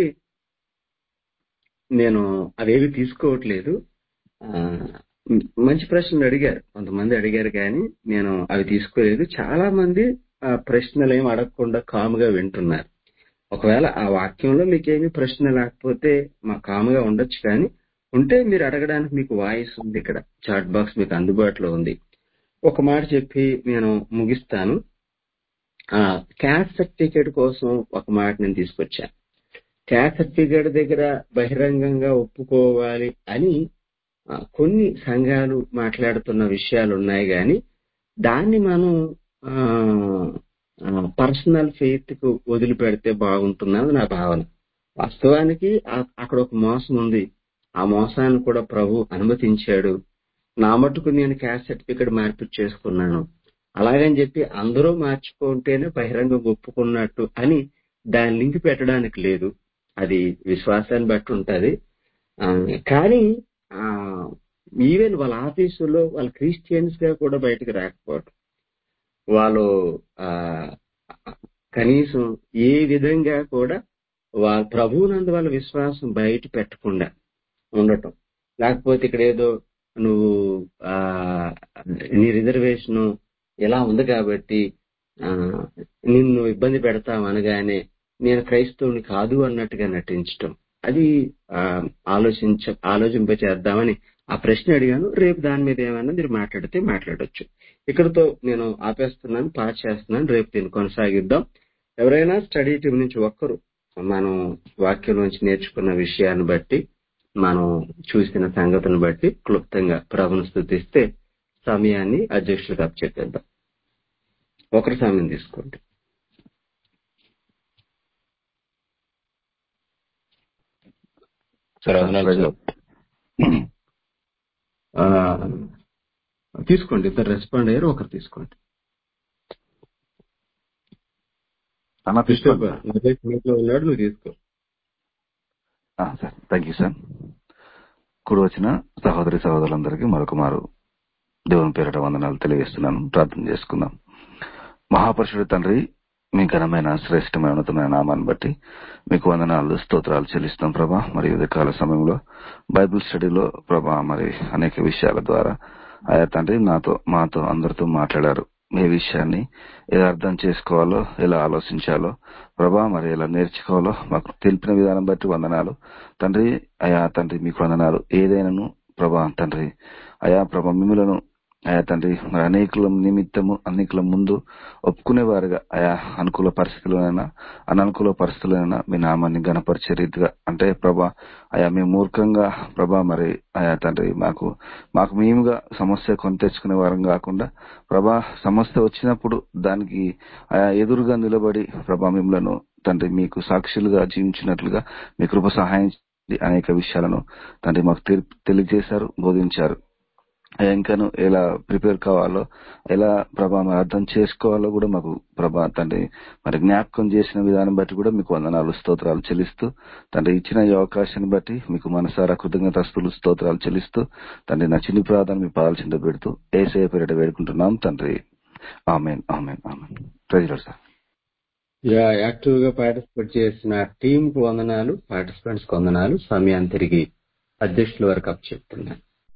నేను అవేవి తీసుకోవట్లేదు ఆ, మ్, మంచి ప్రశ్నలు అడిగారు కొంతమంది అడిగారు కానీ నేను అవి తీసుకోలేదు చాలా మంది ఆ ప్రశ్నలు ఏమి అడగకుండా కాముగా వింటున్నారు ఒకవేళ ఆ వాక్యంలో మీకేమీ ప్రశ్న లేకపోతే మా కాముగా ఉండొచ్చు కానీ ఉంటే మీరు అడగడానికి మీకు వాయిస్ ఉంది ఇక్కడ చాట్ బాక్స్ మీకు అందుబాటులో ఉంది ఒక మాట చెప్పి నేను ముగిస్తాను ఆ క్యాట్ సర్టిఫికేట్ కోసం ఒక మాట నేను తీసుకొచ్చాను క్యాట్ సర్టిఫికేట్ దగ్గర బహిరంగంగా ఒప్పుకోవాలి అని ఆ, కొన్ని సంఘాలు మాట్లాడుతున్న విషయాలు ఉన్నాయి కానీ దాన్ని మనం పర్సనల్ ఫెయిత్ కు వదిలిపెడితే బాగుంటుందని నా భావన వాస్తవానికి ఆ- అక్కడ ఒక మోసం ఉంది ఆ మోసాన్ని కూడా ప్రభు అనుమతించాడు నా మటుకు నేను క్యాస్ట్ సర్టిఫికేట్ మార్పిడి చేసుకున్నాను అలాగని చెప్పి అందరూ మార్చుకుంటేనే బహిరంగ ఒప్పుకున్నట్టు అని దాని లింక్ పెట్టడానికి లేదు అది విశ్వాసాన్ని బట్టి ఉంటది ఆ, కానీ ఆ ఈవెన్ వాళ్ళ ఆఫీసులో వాళ్ళ క్రిస్టియన్స్ గా కూడా బయటకు రాకపోవడం వాళ్ళు ఆ కనీసం ఏ విధంగా కూడా వాళ్ళ ప్రభువునందు వాళ్ళ విశ్వాసం బయట పెట్టకుండా ఉండటం లేకపోతే ఇక్కడ ఏదో నువ్వు ఆ నీ రిజర్వేషన్ ఇలా ఉంది కాబట్టి ఆ నిన్ను ఇబ్బంది పెడతాం అనగానే నేను క్రైస్తవుని కాదు అన్నట్టుగా నటించటం అది ఆ ఆలోచించ ఆలోచింప చేద్దామని ఆ ప్రశ్న అడిగాను రేపు దాని మీద ఏమైనా మీరు మాట్లాడితే మాట్లాడొచ్చు ఇక్కడతో నేను ఆపేస్తున్నాను పాస్ చేస్తున్నాను రేపు దీన్ని కొనసాగిద్దాం ఎవరైనా స్టడీ టీం నుంచి ఒక్కరు మనం వాక్యం నుంచి నేర్చుకున్న విషయాన్ని బట్టి మనం చూసిన సంగతిని బట్టి క్లుప్తంగా ప్రభును స్థుతిస్తే సమయాన్ని అధ్యక్షులకు అప్పచెప్పేద్దాం ఒకరి సమయం తీసుకోండి సరే వందనాలు సార్. ఆ, తీసుకోండి ఇద్దరు రెస్పాండ్ అయ్యారు ఒకరు తీసుకోండి అన్న క్రిస్టోఫర్ తీసుకోండి నరేష్ మీట్లో ఉన్నాడు నువ్వు తీసుకో సార్ థ్యాంక్ యూ సార్ కూడి వచ్చిన సహోదరి సహోదరులందరికీ మరొక మారు దేవుని పేరిట వందనాలు తెలియజేస్తున్నాను ప్రార్థన చేసుకుందాం మహాపురుషుడు తండ్రి మీ ఘనమైన శ్రేష్టమైన ఉన్నతమైన నామాన్ని బట్టి మీకు వందనాలు స్తోత్రాలు చెల్లిస్తాం ప్రభా మరి ఇది కాల సమయంలో బైబిల్ స్టడీలో ప్రభా మరి అనేక విషయాల ద్వారా ఆయా తండ్రి నాతో మాతో అందరితో మాట్లాడారు ఏ విషయాన్ని ఎలా అర్థం చేసుకోవాలో ఎలా ఆలోచించాలో ప్రభా మరి ఎలా నేర్చుకోవాలో మాకు తెలిపిన విధానం బట్టి వందనాలు తండ్రి అయా తండ్రి మీకు వందనాలు ఏదైనాను ప్రభా తండ్రి అయా ప్రభా మిమ్మలను అయా తండ్రి మరి అనేకుల నిమిత్తము అనేకుల ముందు ఒప్పుకునేవారుగా ఆయా అనుకూల పరిస్థితుల్లోనైనా అననుకూల పరిస్థితుల్లోనైనా మీ నామాన్ని గణపరిచే రీతిగా అంటే ప్రభా అయా మేము మూర్ఖంగా ప్రభా మరి అయా తండ్రి మాకు మాకు మేముగా సమస్య కొని తెచ్చుకునే వారం కాకుండా ప్రభా సమస్య వచ్చినప్పుడు దానికి ఆయా ఎదురుగా నిలబడి ప్రభా మిమ్మలను తండ్రి మీకు సాక్షులుగా జీవించినట్లుగా మీ కృప సహాయం చేసి అనేక విషయాలను తండ్రి మాకు తెలి- తెలియజేశారు బోధించారు ఇంకాను ఎలా ప్రిపేర్ కావాలో ఎలా ప్రభా మరి అర్థం చేసుకోవాలో కూడా మాకు ప్రభా తండ్రి మరి జ్ఞాపకం చేసిన విధానం బట్టి కూడా మీకు వందనాలు స్తోత్రాలు చెల్లిస్తూ తండ్రి ఇచ్చిన ఈ అవకాశాన్ని బట్టి మీకు మనసారా కృతజ్ఞతస్తులు స్తోత్రాలు చెల్లిస్తూ తండ్రి నా చిన్ని ప్రార్థన మీ పాదాలు చింత పెడుతూ ఏసే పేరిట వేడుకుంటున్నాం తండ్రి ఆమెన్ ఆమెన్ ఆమెన్ ప్రజలు సార్ యా యాక్టివ్ గా పార్టిసిపేట్ చేసిన టీం కు వందనాలు పార్టిసిపెంట్స్ కు వందనాలు సమయాన్ని తిరిగి అధ్యక్షుల వరకు అప్ చెప్తున్నాను